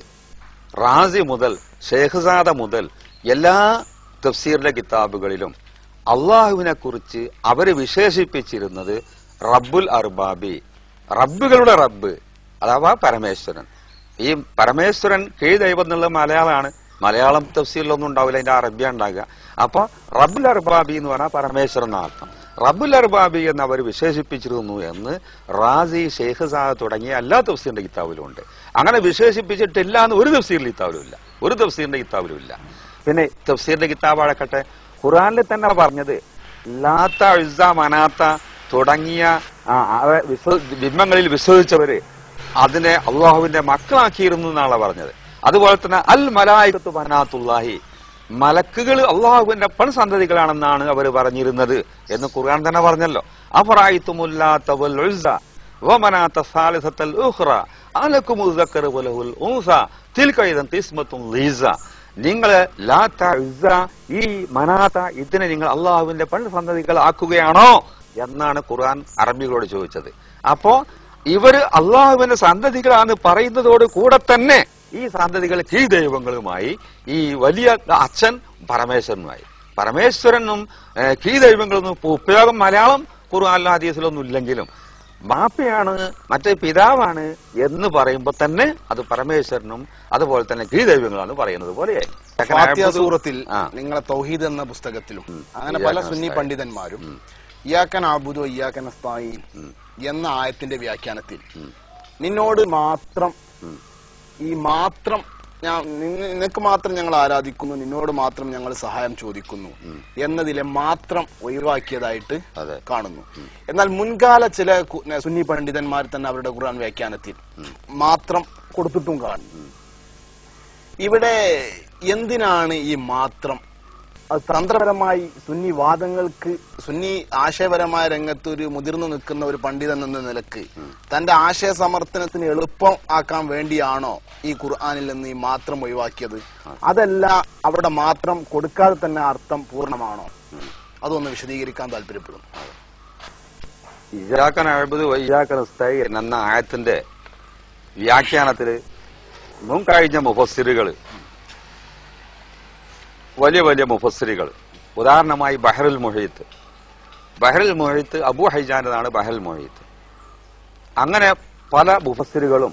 റാസി മുതൽ ഷേഖ്സാദ മുതൽ എല്ലാ തഫ്സീറിന്റെ കിതാബുകളിലും അള്ളാഹുവിനെ കുറിച്ച് അവര് വിശേഷിപ്പിച്ചിരുന്നത് റബ്ബുൽ അർബാബി റബ്ബുകളുടെ റബ്ബ് അഥവാ പരമേശ്വരൻ ഈ പരമേശ്വരൻ കീഴ് ദൈവം എന്നുള്ളത് മലയാളമാണ് മലയാളം തഫ്സീറിലൊന്നും ഉണ്ടാവില്ല അതിന്റെ അറബിയ ഉണ്ടാകുക അപ്പൊ റബ്ബുൽ അർബാബി എന്ന് പറഞ്ഞാൽ പരമേശ്വരൻ എന്ന അർത്ഥം റബ്ബുൽ അർബാബി എന്ന് അവർ വിശേഷിപ്പിച്ചിരുന്നു എന്ന് റാസി ഷെയ്ഖ് സാഹ തുടങ്ങിയ എല്ലാ തഫ്സീറിന്റെ കിതാബിലും ഉണ്ട് അങ്ങനെ വിശേഷിപ്പിച്ചിട്ടില്ല എന്ന് ഒരു തഫ്സീറിന്റെ കിതാബിലും ഇല്ല ഒരു തഫ്സീറിന്റെ കിതാബിലും ഇല്ല പിന്നെ തഫ്സീറിന്റെ കിതാബ് അടക്കട്ടെ ഖുറാനിൽ തന്നെ പറഞ്ഞത് ലാത്ത ഇസ മനാത്ത തുടങ്ങിയ ആ, അവ വിശ്വ- ബിംബങ്ങളിൽ വിശ്വസിച്ചവര് അതിനെ അള്ളാഹുവിന്റെ മക്കളാക്കിയിരുന്നു എന്നാണ് പറഞ്ഞത് അതുപോലെ തന്നെ അൽ മലായികത്ത് ബനാത്തുല്ലാഹി മലക്കുകൾ അള്ളാഹുവിന്റെ പെൺസന്തതികളാണെന്നാണ് അവർ പറഞ്ഞിരുന്നത് എന്ന് ഖുർആൻ തന്നെ പറഞ്ഞല്ലോ അഫറായിത്തുമുല്ലാത്ത വൽ ഉസ്സ വമനാത്ത സാലിസത്തൽ ഉഖ്റ അലക്കുമുൽ ദക്കർ വലഹുൽ ഊസ തിൽക ഇദൻ തിസ്മത്തുൻ ലീസ നിങ്ങൾ ലാത്ത ഉസ്സ ഈ മനാത്ത ഇതിനെ നിങ്ങൾ അള്ളാഹുവിന്റെ പെൺസന്തതികൾ ആക്കുകയാണോ എന്നാണ് ഖുർആൻ അറബികളോട് ചോദിച്ചത് അപ്പോ ഇവര് അള്ളാഹുവിന്റെ സന്തതികളാണ് പറയുന്നതോട് കൂടെ തന്നെ ഈ സന്തതികൾ കീ ദൈവങ്ങളുമായി ഈ വലിയ അച്ഛൻ പരമേശ്വരനുമായി പരമേശ്വരനും ഏഹ്, കീ ദൈവങ്ങളൊന്നും ഇപ്പൊ ഉപയോഗം മലയാളം ഖുർആാനിലും ഹദീസിലൊന്നും ഇല്ലെങ്കിലും ബാപ്പയാണ് മറ്റേ പിതാവാണ് എന്ന് പറയുമ്പോൾ തന്നെ അത് പരമേശ്വരനും അതുപോലെ തന്നെ കീ ദൈവങ്ങളാണ് പറയുന്നത് പോലെ ഫാത്തിഹ സൂറത്തിൽ ആ. നിങ്ങളെ തൗഹീദ് എന്ന പുസ്തകത്തിലും ഉം. അങ്ങനെ പല ഇയ്യാക സുന്നി നസ്തഈൻ. പണ്ഡിതന്മാരും ഇയാക്കൻ ആബുദോ ഇയാക്കൻ അസ്തായീൻ എന്ന ആയത്തിന്റെ വ്യാഖ്യാനത്തിൽ നിന്നോട് മാത്രം ഈ മാത്രം ഞാൻ നിന്ന- നിനക്ക് മാത്രം ഞങ്ങൾ ആരാധിക്കുന്നു നിന്നോട് മാത്രം ഞങ്ങൾ സഹായം ചോദിക്കുന്നു എന്നതിലെ മാത്രം ഒഴിവാക്കിയതായിട്ട് അതെ. കാണുന്നു എന്നാൽ മുൻകാല ചില കു- സുന്നി പണ്ഡിതന്മാർ തന്നെ അവരുടെ ഖുർആൻ വ്യാഖ്യാനത്തിൽ മാത്രം കൊടുത്തിട്ടും കാണും ഇവിടെ എന്തിനാണ് ഈ മാത്രം അത് തന്ത്രപരമായി സുന്നി വാദങ്ങൾക്ക് സുന്നി ആശയപരമായ രംഗത്ത് ഒരു മുതിർന്നു നിൽക്കുന്ന ഒരു പണ്ഡിതൻ എന്ന നിലക്ക് തന്റെ ആശയ സമർത്ഥനത്തിന് എളുപ്പം ആക്കാൻ വേണ്ടിയാണോ ഈ ഖുർആാനിൽ നിന്ന് ഈ മാത്രം ഒഴിവാക്കിയത് അതല്ല അവിടെ മാത്രം കൊടുക്കാതെ തന്നെ അർത്ഥം പൂർണ്ണമാണോ അതൊന്ന് വിശദീകരിക്കാൻ താല്പര്യപ്പെടുന്നു ഇജാക്കൻ അഴുപത് വയ്യാക്കൻ നസ്തഈൻ എന്ന ആയത്തിന്റെ വ്യാഖ്യാനത്തില് മുൻ കഴിഞ്ഞ മുഫസ്സിറുകൾ വലിയ വലിയ മുഫസ്സിറുകൾ ഉദാഹരണമായി ബഹറുൽ മുഹീത്ത് ബഹൽ മൊഴിത്ത് അബു ഹൈജാൻ്റെതാണ് ബഹൽ മൊഴിത്ത് അങ്ങനെ പല മുഫസ്സിറുകളും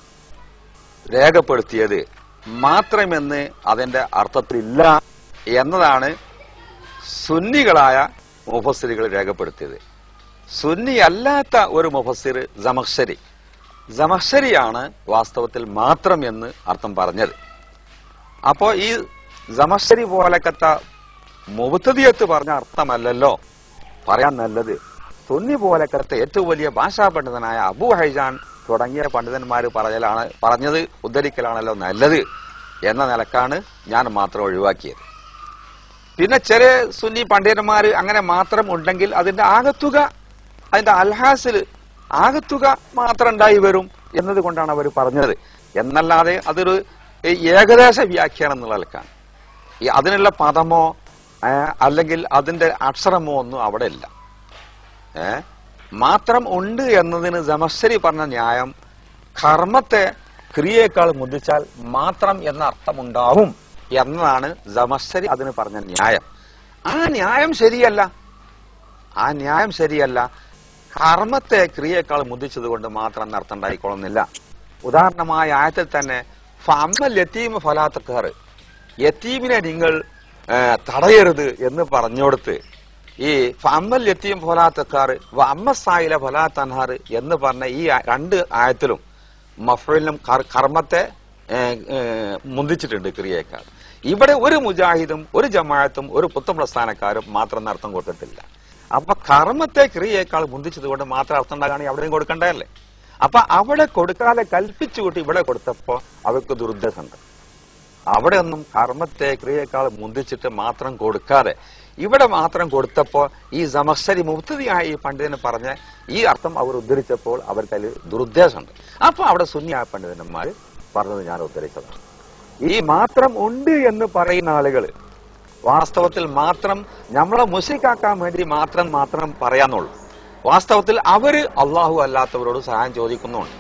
രേഖപ്പെടുത്തിയത് മാത്രമെന്ന് അതിന്റെ അർത്ഥത്തിലില്ല എന്നതാണ് സുന്നികളായ മുഫസ്സിറുകൾ രേഖപ്പെടുത്തിയത് സുന്നി അല്ലാത്ത ഒരു മുഫസ്സിർ ജമഖ്ശരി ജമഖ്ശരിയാണ് വാസ്തവത്തിൽ മാത്രം എന്ന് അർത്ഥം പറഞ്ഞത് അപ്പോ ഈ ജമഖ്ശരി പോലക്കത്ത മുബത്തതിയത്ത് പറഞ്ഞ അർത്ഥമല്ലല്ലോ പറയാൻ നല്ലത് സുന്നി പോലക്കത്തെ ഏറ്റവും വലിയ ഭാഷാ പണ്ഡിതനായ അബു ഹൈജാൻ തുടങ്ങിയ പണ്ഡിതന്മാർ പറയലാണ് പറഞ്ഞത് ഉദ്ധരിക്കലാണല്ലോ നല്ലത് എന്ന നിലക്കാണ് ഞാൻ മാത്രം ഒഴിവാക്കിയത് പിന്നെ ചില സുന്നി പണ്ഡിതന്മാർ അങ്ങനെ മാത്രം ഉണ്ടെങ്കിൽ അതിന്റെ ആകത്തുക അതിന്റെ അൽഹാസിൽ ആകത്തുക മാത്രം ഉണ്ടായി വരും എന്നതുകൊണ്ടാണ് അവർ പറഞ്ഞത് എന്നല്ലാതെ അതൊരു ഏകദേശ വ്യാഖ്യാനം എന്നുള്ള നിലക്കാണ് ഈ അതിനുള്ള പദമോ ഏ, അല്ലെങ്കിൽ അതിന്റെ അക്ഷരമോ ഒന്നും അവിടെ ഇല്ല ഏ മാത്രം ഉണ്ട് എന്നതിന് ജമശ്ശരി പറഞ്ഞ ന്യായം കർമ്മത്തെ ക്രിയേക്കാൾ മുതിച്ചാൽ മാത്രം എന്ന അർത്ഥമുണ്ടാവും എന്നതാണ് ജമശ്ശരി അതിന് പറഞ്ഞ ന്യായം ആ ന്യായം ശരിയല്ല ആ ന്യായം ശരിയല്ല കർമ്മത്തെ ക്രിയേക്കാൾ മുതിച്ചത് കൊണ്ട് മാത്രം എന്ന അർത്ഥം ഉണ്ടായിക്കൊള്ളുന്നില്ല ഉദാഹരണമായ ആയത്തിൽ തന്നെ ഫമ്മൽ യത്തീമ ഫലാത്തക്കാർ യത്തീമിനെ നിങ്ങൾ ഏ, തടയരുത് എന്ന് പറഞ്ഞോടുത്ത് ഈ ഫമ്മൽ യത്തീം ഫലാത്തക്കാർ അമ്മ സായില ഫലാത്തൻഹാർ എന്ന് പറഞ്ഞ ഈ ആ- രണ്ട് ആയത്തിലും മഫലിനും കർമ്മത്തെ ഏ, ഏ, മുന്തിച്ചിട്ടുണ്ട് ക്രിയേക്കാൾ ഇവിടെ ഒരു മുജാഹിദും ഒരു ജമാഅത്തും ഒരു പുത്തൻ പ്രസ്ഥാനക്കാരും മാത്രം അർത്ഥം കൊടുത്തിട്ടില്ല അപ്പൊ കർമ്മത്തെ ക്രിയേക്കാൾ മുന്തിച്ചത് കൊണ്ട് മാത്രം അർത്ഥം ഉണ്ടാകുകയാണെങ്കിൽ അവിടെയും കൊടുക്കണ്ടല്ലേ അപ്പൊ അവിടെ കൊടുക്കാതെ കൽപ്പിച്ചു കൂട്ടി ഇവിടെ കൊടുത്തപ്പോ അവർക്ക് ദുരുദ്ദേശമുണ്ട് അവിടെ ഒന്നും കർമ്മത്തെ ക്രിയേക്കാൾ മുന്തിച്ചിട്ട് മാത്രം കൊടുക്കാതെ ഇവിടെ മാത്രം കൊടുത്തപ്പോ ഈ സമസ്തരി മുക്തതിയായ ഈ പണ്ഡിതന് പറഞ്ഞ ഈ അർത്ഥം അവർ ഉദ്ധരിച്ചപ്പോൾ അവർക്ക് അതിൽ ദുരുദ്ദേശമുണ്ട് അപ്പൊ അവിടെ സുന്നിയായ പണ്ഡിതന്മാർ പറഞ്ഞത് ഞാൻ ഉദ്ധരിച്ചതാണ് ഈ മാത്രം ഉണ്ട് എന്ന് പറയുന്ന ആളുകൾ വാസ്തവത്തിൽ മാത്രം നമ്മളെ മുഷിക്കാക്കാൻ വേണ്ടി മാത്രം മാത്രം പറയാന്നുള്ളൂ വാസ്തവത്തിൽ അവര് അള്ളാഹു അല്ലാത്തവരോട് സഹായം ചോദിക്കുന്നുണ്ട്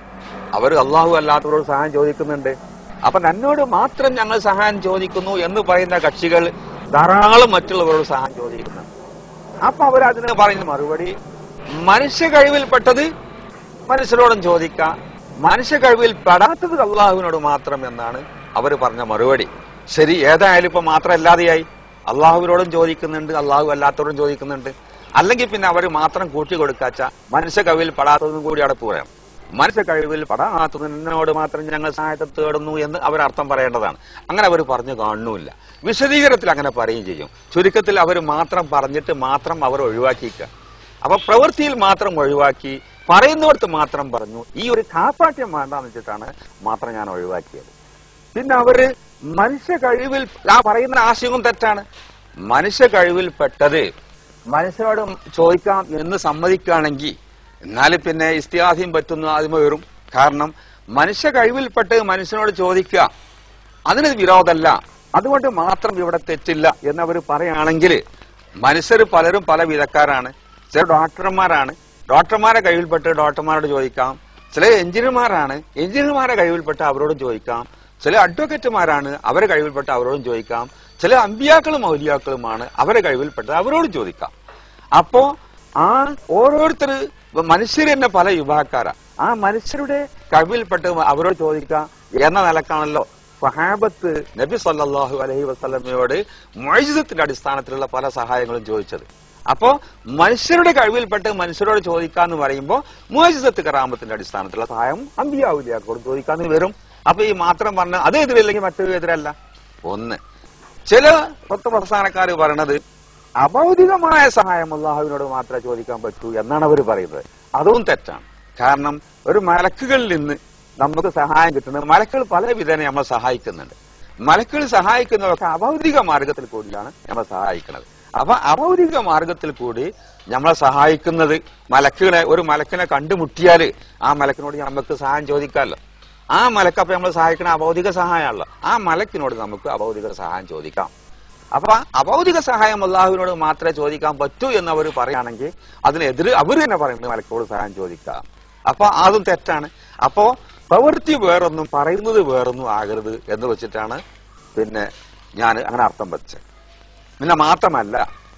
അവർ അള്ളാഹു അല്ലാത്തവരോട് സഹായം ചോദിക്കുന്നുണ്ട് അപ്പൊ എന്നോട് മാത്രം ഞങ്ങൾ സഹായം ചോദിക്കുന്നു എന്ന് പറയുന്ന കക്ഷികൾ ധാരാളം മറ്റുള്ളവരോട് സഹായം ചോദിക്കുന്നുണ്ട് അപ്പൊ അവർ അതിന് പറയുന്ന മറുപടി മനുഷ്യ കഴിവിൽപ്പെട്ടത് മനുഷ്യരോടും ചോദിക്കാം മനുഷ്യ കഴിവിൽ പെടാത്തത് അള്ളാഹുവിനോട് മാത്രം എന്നാണ് അവർ പറഞ്ഞ മറുപടി ശരി ഏതായാലും ഇപ്പൊ മാത്രം അല്ലാതെയായി അള്ളാഹുവിനോടും ചോദിക്കുന്നുണ്ട് അള്ളാഹു അല്ലാത്തവരോടും ചോദിക്കുന്നുണ്ട് അല്ലെങ്കിൽ പിന്നെ അവർ മാത്രം കൂട്ടി കൊടുക്കാച്ച മനുഷ്യ കഴിവിൽ പെടാത്തതും കൂടി അവിടെ പറയാം മനുഷ്യ കഴിവിൽ പെടാത്തതിനോട് മാത്രം ഞങ്ങൾ സഹായത്തെ തേടുന്നു എന്ന് അവർ അർത്ഥം പറയേണ്ടതാണ് അങ്ങനെ അവർ പറഞ്ഞു കാണുന്നില്ല വിശദീകരണത്തിൽ അങ്ങനെ പറയുകയും ചെയ്യും ചുരുക്കത്തിൽ അവർ മാത്രം പറഞ്ഞിട്ട് മാത്രം അവർ ഒഴിവാക്കിക്കുക അപ്പൊ പ്രവൃത്തിയിൽ മാത്രം ഒഴിവാക്കി പറയുന്നിടത്ത് മാത്രം പറഞ്ഞു ഈ ഒരു കാപ്പാട്യം വേണ്ടാന്ന് വെച്ചിട്ടാണ് മാത്രം ഞാൻ ഒഴിവാക്കിയത് പിന്നെ അവര് മനുഷ്യ കഴിവിൽ ആ പറയുന്ന ആശയവും തെറ്റാണ് മനുഷ്യ കഴിവിൽ പെട്ടത് മനുഷ്യരോട് ചോദിക്കാം എന്ന് സമ്മതിക്കുകയാണെങ്കിൽ എന്നാൽ പിന്നെ ഇസ്തിഹാസ്യം പറ്റുന്ന അതിമ വരും കാരണം മനുഷ്യ കഴിവിൽപ്പെട്ട് മനുഷ്യനോട് ചോദിക്കുക അതിന് വിരോധമല്ല അതുകൊണ്ട് മാത്രം ഇവിടെ തെറ്റില്ല എന്നവർ പറയുകയാണെങ്കിൽ മനുഷ്യർ പലരും പല വിധക്കാരാണ് ചില ഡോക്ടർമാരാണ് ഡോക്ടർമാരെ കഴിവിൽപ്പെട്ട് ഡോക്ടർമാരോട് ചോദിക്കാം ചില എഞ്ചിനീയർമാരാണ് എഞ്ചിനീയർമാരെ കഴിവിൽപ്പെട്ട് അവരോടും ചോദിക്കാം ചില അഡ്വക്കേറ്റുമാരാണ് അവരെ കഴിവിൽപ്പെട്ട് അവരോടും ചോദിക്കാം ചില അമ്പിയാക്കളും ഔലിയാക്കളുമാണ് അവരെ കഴിവിൽപ്പെട്ടത് അവരോടും ചോദിക്കാം അപ്പോ ആ ഓരോരുത്തർ മനുഷ്യർ തന്നെ പല വിഭാഗക്കാരാ ആ മനുഷ്യരുടെ കഴിവിൽപ്പെട്ട് അവരോട് ചോദിക്കാം എന്ന നിലക്കാണല്ലോ സഹാബത്ത് നബി സല്ലല്ലാഹു അലൈഹി വസല്ലമയോട് മൊയ്ജിതത്തിന്റെ അടിസ്ഥാനത്തിലുള്ള പല സഹായങ്ങളും ചോദിച്ചത് അപ്പോ മനുഷ്യരുടെ കഴിവിൽപ്പെട്ട് മനുഷ്യരോട് ചോദിക്കാന്ന് പറയുമ്പോൾ മോചിതത്ത് കറാമത്തിന്റെ അടിസ്ഥാനത്തിലുള്ള സഹായം അമ്പിയാവുലിയാക്കോട് ചോദിക്കാന്ന് വരും അപ്പൊ ഈ മാത്രം പറഞ്ഞ അത് എതിരല്ലെങ്കിൽ മറ്റൊരു എതിരല്ല ഒന്ന് ചില പത്ത് പ്രസ്ഥാനക്കാർ പറയണത് അഭൗതികമായ സഹായം അള്ളാഹുവിനോട് മാത്രമേ ചോദിക്കാൻ പറ്റൂ എന്നാണ് അവർ പറയുന്നത് അതും തെറ്റാണ് കാരണം ഒരു മലക്കുകളിൽ നിന്ന് നമുക്ക് സഹായം കിട്ടുന്നത് മലക്കുകൾ പല വിധേന നമ്മളെ സഹായിക്കുന്നുണ്ട് മലക്കുകൾ സഹായിക്കുന്നതൊക്കെ അഭൗതിക മാർഗത്തിൽ കൂടിയാണ് നമ്മളെ സഹായിക്കുന്നത് അപ്പൊ അഭൗതിക മാർഗത്തിൽ കൂടി നമ്മളെ സഹായിക്കുന്നത് മലക്കുകളെ ഒരു മലക്കിനെ കണ്ടുമുട്ടിയാല് ആ മലക്കിനോട് നമുക്ക് സഹായം ചോദിക്കാമല്ലോ ആ മലക്ക് അപ്പൊ നമ്മൾ സഹായിക്കുന്ന അഭൗതിക സഹായമാണല്ലോ ആ മലക്കിനോട് നമുക്ക് അഭൗതിക സഹായം ചോദിക്കാം അപ്പൊ അഭൗതിക സഹായം അള്ളാഹുവിനോട് മാത്രമേ ചോദിക്കാൻ പറ്റൂ എന്ന് അവർ പറയുകയാണെങ്കിൽ അതിനെതിരെ അവർ തന്നെ പറയുന്നത് മലക്കോട് സഹായം ചോദിക്കാം അപ്പൊ അതും തെറ്റാണ് അപ്പോ പ്രവൃത്തി വേറൊന്നും പറയുന്നത് വേറൊന്നും ആകരുത് എന്ന് വെച്ചിട്ടാണ് പിന്നെ ഞാൻ അങ്ങനെ അർത്ഥം വെച്ചത് പിന്നെ മാത്രമല്ല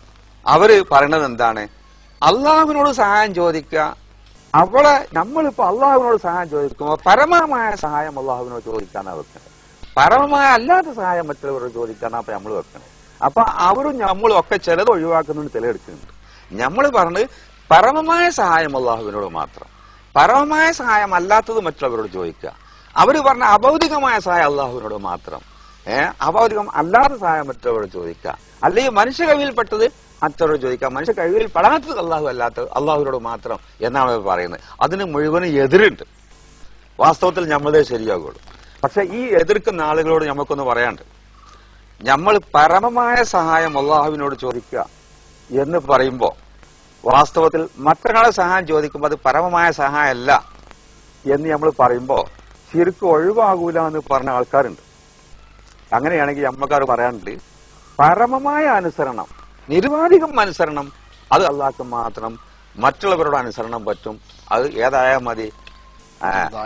അവര് പറയണത് എന്താണ് അള്ളാഹുവിനോട് സഹായം ചോദിക്കുക അവിടെ നമ്മളിപ്പോ അള്ളാഹുവിനോട് സഹായം ചോദിക്കുമ്പോൾ പരമമായ സഹായം അള്ളാഹുവിനോട് ചോദിക്കാനാ വെക്കുന്നത് പരമമായ അല്ലാത്ത സഹായം മറ്റുള്ളവരോട് ചോദിക്കാനാ അപ്പൊ നമ്മൾ വെക്കുന്നത് അപ്പൊ അവരും നമ്മളും ഒക്കെ ചിലത് ഒഴിവാക്കുന്നുണ്ട് ചിലയെടുക്കുന്നുണ്ട് നമ്മൾ പറഞ്ഞത് പരമമായ സഹായം അള്ളാഹുവിനോട് മാത്രം പരമമായ സഹായം അല്ലാത്തത് മറ്റുള്ളവരോട് ചോദിക്കുക അവര് പറഞ്ഞ അഭൗതികമായ സഹായം അള്ളാഹുവിനോട് മാത്രം ഏഹ് അഭൗതികം അല്ലാത്ത സഹായം മറ്റുള്ളവരോട് ചോദിക്കുക അല്ലെങ്കിൽ മനുഷ്യ കവിയിൽപ്പെട്ടത് മറ്റവരോട് ചോദിക്കാം മനുഷ്യ കഴിവിൽ പെടാത്തത് അള്ളാഹു അല്ലാത്ത അള്ളാഹുവിനോട് മാത്രം എന്നാണ് അവർ പറയുന്നത് അതിന് മുഴുവനും എതിരുണ്ട് വാസ്തവത്തിൽ നമ്മളതേ ശരിയാകുള്ളൂ പക്ഷെ ഈ എതിർക്കുന്ന ആളുകളോട് നമുക്കൊന്ന് പറയാണ്ട് നമ്മൾ പരമമായ സഹായം അള്ളാഹുവിനോട് ചോദിക്കുക എന്ന് പറയുമ്പോ വാസ്തവത്തിൽ മറ്റൊരാളെ സഹായം ചോദിക്കുമ്പോൾ അത് പരമമായ സഹായമല്ല എന്ന് നമ്മൾ പറയുമ്പോ ശരിക്കും ഒഴിവാകൂല എന്ന് പറഞ്ഞ ആൾക്കാരുണ്ട് അങ്ങനെയാണെങ്കിൽ നമ്മക്കാർ പറയാനുണ്ട് പരമമായ അനുസരണം നിരുപാധികം അനുസരണം അത് അള്ളാഹ്ക്ക് മാത്രം മറ്റുള്ളവരുടെ അനുസരണം പറ്റും അത് ഏതായാൽ മതി ആ,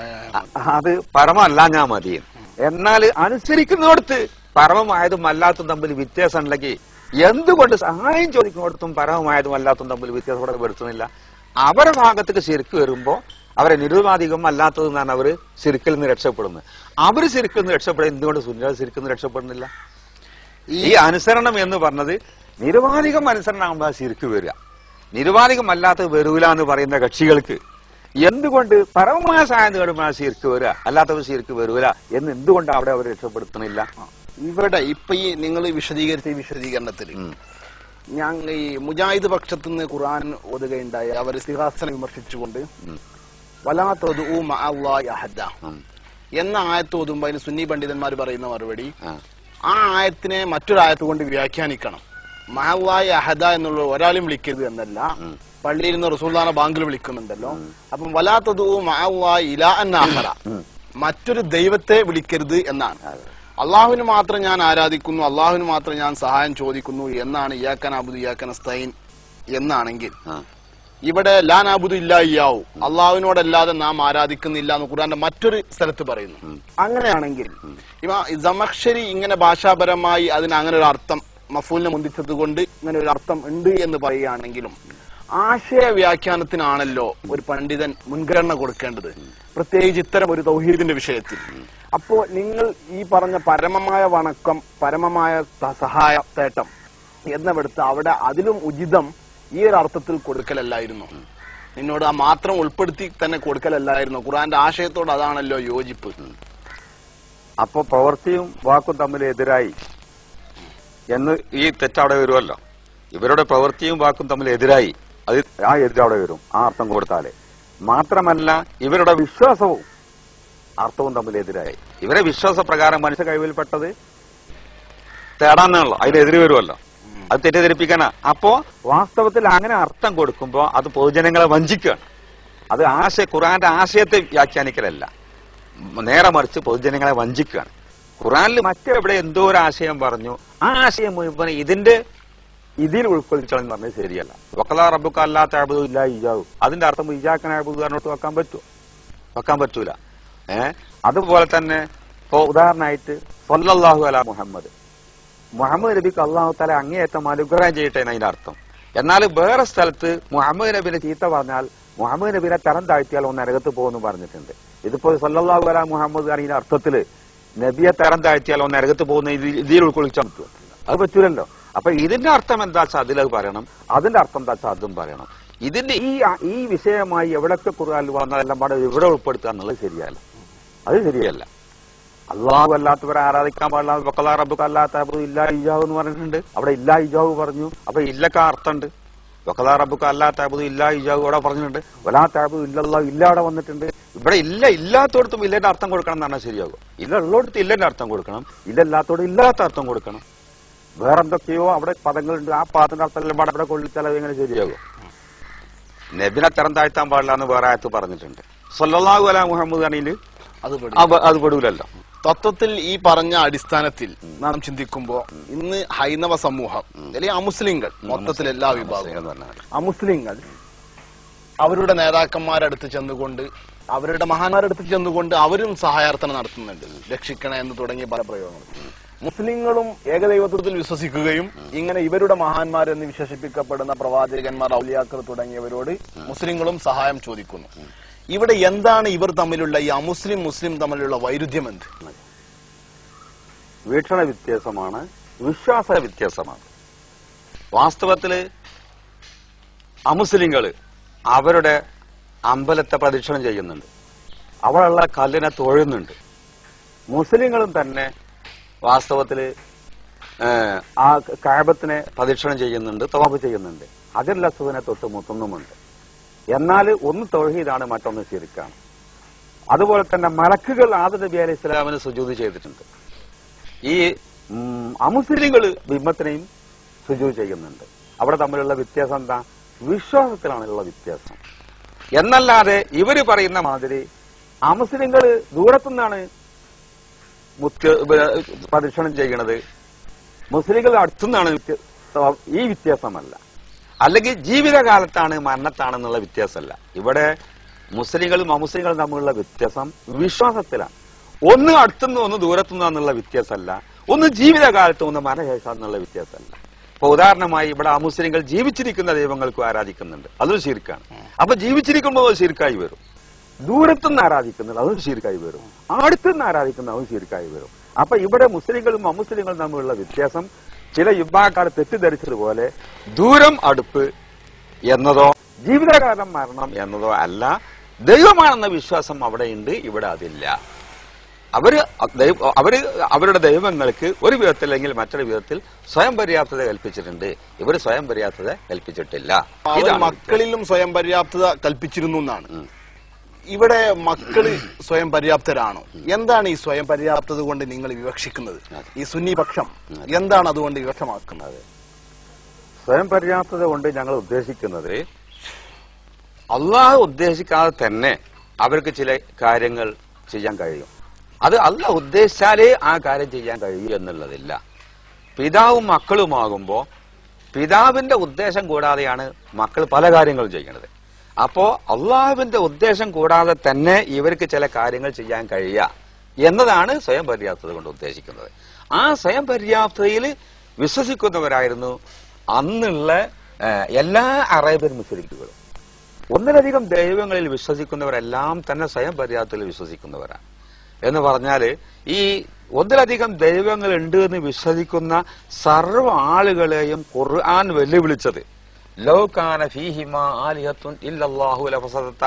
അത് പരമല്ല ഞാൻ മതി എന്നാൽ അനുസരിക്കുന്നിടത്ത് പരമമായതും അല്ലാത്തതും തമ്മിൽ വ്യത്യാസം ഉണ്ടെങ്കിൽ എന്തുകൊണ്ട് സഹായം ചോദിക്കുന്നിടത്തും പരമമായതും അല്ലാത്തതും തമ്മിൽ വ്യത്യാസം ഇവിടെ വരുത്തുന്നില്ല അവരെ ഭാഗത്തേക്ക് ശരിക്ക് വരുമ്പോ അവരെ നിരുപാധികം അല്ലാത്തത് എന്നാണ് അവര് ശരിക്കിൽ നിന്ന് രക്ഷപ്പെടുന്നത് അവര് ശരിക്കിൽ നിന്ന് രക്ഷപ്പെടുന്നത് എന്തുകൊണ്ട് സുന്ദര ശരിക്കിൽ നിന്ന് രക്ഷപ്പെടുന്നില്ല ഈ അനുസരണം എന്ന് പറഞ്ഞത് നിരുപാധികം അനുസരണമാകുമ്പോൾ ശരിക്ക് വരിക നിരുപാധികം അല്ലാത്തത് വരൂല എന്ന് പറയുന്ന കക്ഷികൾക്ക് എന്തുകൊണ്ട് പരമമായ സഹായം നേടുമ്പോൾ ശരിക്ക് വരിക അല്ലാത്തവർ ശരിക്ക് വരൂല എന്ന് എന്തുകൊണ്ട് അവിടെ അവർ രക്ഷപ്പെടുത്തണില്ല ഇവിടെ ഇപ്പൊ ഈ നിങ്ങൾ വിശദീകരിച്ച ഈ വിശദീകരണത്തിൽ ഉം. ഞങ്ങൾ ഈ മുജാഹിദ് പക്ഷത്തു നിന്ന് ഖുർആൻ ഓതുകയുണ്ടായി അവർ സിഹാസനെ വിമർശിച്ചുകൊണ്ട് ഉം. വലാത്തത് അഹദ ഉം. എന്ന ആയത്ത് ഓതുമ്പോ അതിന് സുന്നി പണ്ഡിതന്മാർ പറയുന്ന മറുപടി ആ. ആ ആയത്തിനെ മറ്റൊരു ആയത്ത് കൊണ്ട് വ്യാഖ്യാനിക്കണം മഹവായ അഹദ എന്നുള്ള ഒരാളും വിളിക്കരുത് എന്നല്ല ഉം. പള്ളിയിൽ നിന്ന് റസൂൽദാന ബാങ്കിൽ വിളിക്കുന്നുണ്ടല്ലോ അപ്പം വലാത്തതു മഹവായ ഇല എന്നാഹറ ഉം. മറ്റൊരു ദൈവത്തെ വിളിക്കരുത് എന്നാണ് അള്ളാഹുവിന് മാത്രം ഞാൻ ആരാധിക്കുന്നു അള്ളാഹുവിന് മാത്രം ഞാൻ സഹായം ചോദിക്കുന്നു എന്നാണ് ഇയാക്കൻ അബുദ് ഇയാക്കൻ അസ്തൈൻ എന്നാണെങ്കിൽ ആ. ഇവിടെ ലാൻ അബുദ് ഇല്ല ഇയാവു അള്ളാഹുവിനോടല്ലാതെ നാം ആരാധിക്കുന്നില്ല എന്ന് ഖുർആന്റെ മറ്റൊരു സ്ഥലത്ത് പറയുന്നു അങ്ങനെയാണെങ്കിൽ ഇവ ജമക്ഷരി ഇങ്ങനെ ഭാഷാപരമായി അതിന് അങ്ങനെ ഒരു അർത്ഥം മഫൂലിനെ മുന്തിച്ചത് കൊണ്ട് ഇങ്ങനെ ഒരു അർത്ഥം ഉണ്ട് എന്ന് പറയുകയാണെങ്കിലും ആശയ വ്യാഖ്യാനത്തിനാണല്ലോ ഒരു പണ്ഡിതൻ മുൻഗണന കൊടുക്കേണ്ടത് പ്രത്യേകിച്ച് ഇത്തരം ഒരു തൗഹീദിന്റെ വിഷയത്തിൽ അപ്പോ നിങ്ങൾ ഈ പറഞ്ഞ പരമമായ വണക്കം പരമമായ സ- സഹായ തേട്ടം എന്നിവിടുത്ത് അവിടെ അതിലും ഉചിതം ഈ ഒരു അർത്ഥത്തിൽ കൊടുക്കലല്ലായിരുന്നു നിന്നോട് ആ മാത്രം ഉൾപ്പെടുത്തി തന്നെ കൊടുക്കലല്ലായിരുന്നു ഖുറാന്റെ ആശയത്തോട് അതാണല്ലോ യോജിപ്പ് അപ്പൊ പ്രവൃത്തിയും വാക്കും തമ്മിൽ എതിരായി എന്ന് ഈ തെറ്റവിടെ വരുമല്ലോ ഇവരുടെ പ്രവൃത്തിയും വാക്കും തമ്മിൽ എതിരായി അത് ആ എതിരവിടെ വരും ആ അർത്ഥം കൊടുത്താല് മാത്രമല്ല ഇവരുടെ വിശ്വാസവും അർത്ഥവും തമ്മിൽ എതിരായി ഇവരെ വിശ്വാസപ്രകാരം മനുഷ്യ കഴിവിൽപ്പെട്ടത് തേടാന്നാണല്ലോ അതിലെതിര് വരുമല്ലോ അത് തെറ്റിദ്ധരിപ്പിക്കാനാ അപ്പോ വാസ്തവത്തിൽ അങ്ങനെ അർത്ഥം കൊടുക്കുമ്പോ അത് പൊതുജനങ്ങളെ വഞ്ചിക്കുകയാണ് അത് ആശയ ഖുറാന്റെ ആശയത്തെ വ്യാഖ്യാനിക്കലല്ല നേരെ മറിച്ച് പൊതുജനങ്ങളെ വഞ്ചിക്കുകയാണ് ഖുറാനിൽ മറ്റെവിടെ എന്തോ ഒരു ആശയം പറഞ്ഞു ആ ആശയം മുഴുവൻ ഇതിന്റെ ഇതിൽ ഉൾക്കൊള്ളിച്ചാണെന്ന് പറഞ്ഞത് ശരിയല്ല വക്കലാ റബ്ബുക്ക് അല്ലാത്ത അബുദു ഇല്ല ഇജാവു അതിന്റെ അർത്ഥം ഇജാക്കന അബുദാറിനോട്ട് വെക്കാൻ പറ്റുമോ വെക്കാൻ പറ്റൂല ഏ അതുപോലെ തന്നെ ഇപ്പോ ഉദാഹരണമായിട്ട് സല്ലല്ലാഹു അല മുഹമ്മദ് മുഹമ്മദ് നബിക്ക് അള്ളാഹു തല അങ്ങേയറ്റം അനുഗ്രഹം ചെയ്യട്ടെ എന്ന് അതിന്റെ അർത്ഥം എന്നാൽ വേറെ സ്ഥലത്ത് മുഹമ്മദ് നബിനെ ചീത്ത പറഞ്ഞാൽ മുഹമ്മദ് നബിനെ തരം താഴ്ത്തിയാൽ ഒന്ന് നരകത്ത് പോകുമെന്ന് പറഞ്ഞിട്ടുണ്ട് ഇതിപ്പോ സല്ലല്ലാഹു അല മുഹമ്മദ് അതിന്റെ അർത്ഥത്തില് നബിയെ തരം താഴ്ത്തിയാൽ ഒന്ന് നരകത്ത് പോകുന്ന ഇതിൽ- ഇതിൽ ഉൾക്കൊള്ളിച്ചാൽ പറ്റുമോ അത് പറ്റൂലല്ലോ അപ്പൊ ഇതിന്റെ അർത്ഥം എന്താ വെച്ചാൽ അതിലത് പറയണം അതിന്റെ അർത്ഥം എന്താ വെച്ചാൽ അതും പറയണം ഇതിന്റെ ഈ ഈ വിഷയമായി എവിടൊക്കെ ഖുർആനിൽ വന്നതെല്ലാം പാടെ ഇവിടെ ഉൾപ്പെടുത്തുക എന്നുള്ളത് ശരിയല്ല അത് ശരിയല്ല അള്ളാഹു അല്ലാത്തവരെ ആരാധിക്കാൻ പാടില്ല വക്കലാ റബ്ബുക്ക് അല്ലാത്ത അബു ഇല്ലാ ഇജാവ് എന്ന് പറഞ്ഞിട്ടുണ്ട് അവിടെ ഇല്ലാ ഇജാവ് പറഞ്ഞു അപ്പൊ ഇല്ലക്ക് ആ അർത്ഥമുണ്ട് വക്കലാ റബ്ബുക്ക് അല്ലാത്ത അബു ഇല്ലാ ഇജാവ് അവിടെ പറഞ്ഞിട്ടുണ്ട് വലാത്ത അബു ഇല്ലല്ലാ ഇല്ല അവിടെ വന്നിട്ടുണ്ട് ഇവിടെ ഇല്ല ഇല്ലാത്തടത്തും ഇല്ലന്റെ അർത്ഥം കൊടുക്കണം എന്ന് പറഞ്ഞാൽ ശരിയാകും ഇല്ല ഉള്ളിടത്ത് ഇല്ലന്റെ അർത്ഥം കൊടുക്കണം ഇല്ല ഇല്ലാത്തോട് ഇല്ലാത്ത അർത്ഥം കൊടുക്കണം വേറെന്തൊക്കെയോ അവിടെ പദങ്ങളുണ്ട് ആ പദത്തിന്റെ അർത്ഥം എല്ലാം പാടെ അവിടെ കൊള്ളിച്ചാൽ അത് എങ്ങനെ ശരിയാകും നബിനെ തരം താഴ്ത്താൻ പാടില്ല എന്ന് വേറെ ആയത്ത് പറഞ്ഞിട്ടുണ്ട് സല്ലല്ലാഹു അലാ മുഹമ്മദ് അണിയിൽ അത് പെടും. അത് പെടൂലല്ലോ തത്വത്തിൽ ഈ പറഞ്ഞ അടിസ്ഥാനത്തിൽ നാം ചിന്തിക്കുമ്പോ ഇന്ന് ഹൈന്ദവ സമൂഹം അല്ലെങ്കിൽ അമുസ്ലിങ്ങൾ മൊത്തത്തിൽ എല്ലാ വിഭാഗവും അമുസ്ലിങ്ങൾ അവരുടെ നേതാക്കന്മാരടുത്ത് ചെന്നുകൊണ്ട് അവരുടെ മഹാന്മാരടുത്ത് ചെന്നുകൊണ്ട് അവരും സഹായാർത്ഥന നടത്തുന്നുണ്ട് രക്ഷിക്കണേ എന്ന് തുടങ്ങിയ പല പ്രയോഗങ്ങളും മുസ്ലിങ്ങളും ഏകദൈവത്വത്തിൽ വിശ്വസിക്കുകയും ഇങ്ങനെ ഇവരുടെ മഹാന്മാരെന്ന് വിശേഷിപ്പിക്കപ്പെടുന്ന പ്രവാചകന്മാർ ഔലിയാക്കൾ തുടങ്ങിയവരോട് മുസ്ലിങ്ങളും സഹായം ചോദിക്കുന്നു ഇവിടെ എന്താണ് ഇവർ തമ്മിലുള്ള ഈ അമുസ്ലിം മുസ്ലിം തമ്മിലുള്ള വൈരുദ്ധ്യം എന്ത് വീക്ഷണ വ്യത്യാസമാണ് വിശ്വാസ വ്യത്യാസമാണ് വാസ്തവത്തില് അമുസ്ലിങ്ങള് അവരുടെ അമ്പലത്തെ പ്രദക്ഷിണം ചെയ്യുന്നുണ്ട് അവിടെയുള്ള കല്ലിനെ തൊഴുന്നുണ്ട് മുസ്ലിങ്ങളും തന്നെ വാസ്തവത്തില് ഏഹ്, ആ കാബത്തിനെ പ്രദക്ഷിണം ചെയ്യുന്നുണ്ട് തവാഫ് ചെയ്യുന്നുണ്ട് അതിൽ അസുവിനെ തൊട്ട് മുത്തുന്നുമുണ്ട് എന്നാൽ ഒന്ന് തൊഴീതാണ് മറ്റൊന്ന് ശരിക്കാണ് അതുപോലെ തന്നെ മലക്കുകൾ ആദ നബി അലൈഹി ഇസ്ലാമിന് സുജൂത് ചെയ്തിട്ടുണ്ട് ഈ ഉം, അമുസ്ലിങ്ങള് ബിംബത്തിനെയും സുജൂത് ചെയ്യുന്നുണ്ട് അവിടെ തമ്മിലുള്ള വ്യത്യാസം എന്താ വിശ്വാസത്തിലാണുള്ള വ്യത്യാസം എന്നല്ലാതെ ഇവര് പറയുന്ന മാതിരി അമുസ്ലിങ്ങള് ദൂരത്തുനിന്നാണ് മുത്യ പ്രദക്ഷിണം ചെയ്യണത് മുസ്ലിങ്ങൾ അടുത്തുനിന്നാണ് വ്യത്യ- ഈ വ്യത്യാസമല്ല അല്ലെങ്കിൽ ജീവിതകാലത്താണ് മരണത്താണെന്നുള്ള വ്യത്യാസമല്ല ഇവിടെ മുസ്ലിങ്ങളും അമുസ്ലിങ്ങളും തമ്മിലുള്ള വ്യത്യാസം വിശ്വാസത്തിലാണ് ഒന്ന് അടുത്തുനിന്ന് ഒന്ന് ദൂരത്തുനിന്നുള്ള വ്യത്യാസമല്ല ഒന്ന് ജീവിതകാലത്ത് ഒന്ന് മരണശേഷം എന്നുള്ള വ്യത്യാസമല്ല ഇപ്പൊ ഉദാഹരണമായി ഇവിടെ അമുസ്ലിങ്ങൾ ജീവിച്ചിരിക്കുന്ന ദൈവങ്ങൾക്കും ആരാധിക്കുന്നുണ്ട് അതൊരു ശീർക്കാണ് അപ്പൊ ജീവിച്ചിരിക്കുമ്പോൾ അത് ശീർക്കായി വരും ദൂരത്തുനിന്ന് ആരാധിക്കുന്നത് അതും ശീർക്കായി വരും അടുത്തുനിന്ന് ആരാധിക്കുന്നത് അതും ശീർക്കായി വരും അപ്പൊ ഇവിടെ മുസ്ലിങ്ങളും അമുസ്ലിങ്ങളും തമ്മിലുള്ള വ്യത്യാസം ചില യുദ്ധാക്കാർ തെറ്റിദ്ധരിച്ചതുപോലെ ദൂരം അടുപ്പ് എന്നതോ ജീവിതകാലം മരണം എന്നതോ അല്ല ദൈവമാണെന്ന വിശ്വാസം അവിടെയുണ്ട് ഇവിടെ അതില്ല അവര് ദൈവ- അവര് അവരുടെ ദൈവങ്ങൾക്ക് ഒരു വിധത്തിൽ അല്ലെങ്കിൽ മറ്റൊരു വിധത്തിൽ സ്വയം പര്യാപ്തത കൽപ്പിച്ചിട്ടുണ്ട് ഇവർ സ്വയം പര്യാപ്തത കൽപ്പിച്ചിട്ടില്ല അവർ ഇതാണ് മക്കളിലും സ്വയം പര്യാപ്തത കൽപ്പിച്ചിരുന്നു എന്നാണ് ഇവിടെ മക്കള് സ്വയം പര്യാപ്തരാണോ എന്താണ് ഈ സ്വയം പര്യാപ്തത കൊണ്ട് നിങ്ങൾ വിവക്ഷിക്കുന്നത് ഈ സുന്നി പക്ഷം എന്താണ് അതുകൊണ്ട് വിവക്ഷമാക്കുന്നത് സ്വയം പര്യാപ്തത കൊണ്ട് ഞങ്ങൾ ഉദ്ദേശിക്കുന്നത് അള്ളാഹ് ഉദ്ദേശിക്കാതെ തന്നെ അവർക്ക് ചില കാര്യങ്ങൾ ചെയ്യാൻ കഴിയും അത് അല്ല ഉദ്ദേശിച്ചാലേ ആ കാര്യം ചെയ്യാൻ കഴിയൂ എന്നുള്ളതില്ല പിതാവും മക്കളുമാകുമ്പോ പിതാവിന്റെ ഉദ്ദേശം കൂടാതെയാണ് മക്കൾ പല കാര്യങ്ങളും ചെയ്യുന്നത് അപ്പോ അള്ളാഹുവിന്റെ ഉദ്ദേശം കൂടാതെ തന്നെ ഇവർക്ക് ചില കാര്യങ്ങൾ ചെയ്യാൻ കഴിയുക എന്നതാണ് സ്വയം പര്യാപ്തത കൊണ്ട് ഉദ്ദേശിക്കുന്നത് ആ സ്വയം പര്യാപ്തതയിൽ വിശ്വസിക്കുന്നവരായിരുന്നു അന്നുള്ള ഏഹ്, എല്ലാ അറേബ്യൻ മുസ്ലിക്കുകളും ഒന്നിലധികം ദൈവങ്ങളിൽ വിശ്വസിക്കുന്നവരെല്ലാം തന്നെ സ്വയം പര്യാപ്തയിൽ വിശ്വസിക്കുന്നവരാണ് എന്ന് പറഞ്ഞാല് ഈ ഒന്നിലധികം ദൈവങ്ങൾ ഉണ്ട് എന്ന് വിശ്വസിക്കുന്ന സർവ്വ ആളുകളെയും ഖുർആൻ വെല്ലുവിളിച്ചത് ലൗകാന ഫീഹിമ ആലിഹത്തുൻ ഇല്ലല്ലാഹു ലഫസദത്ത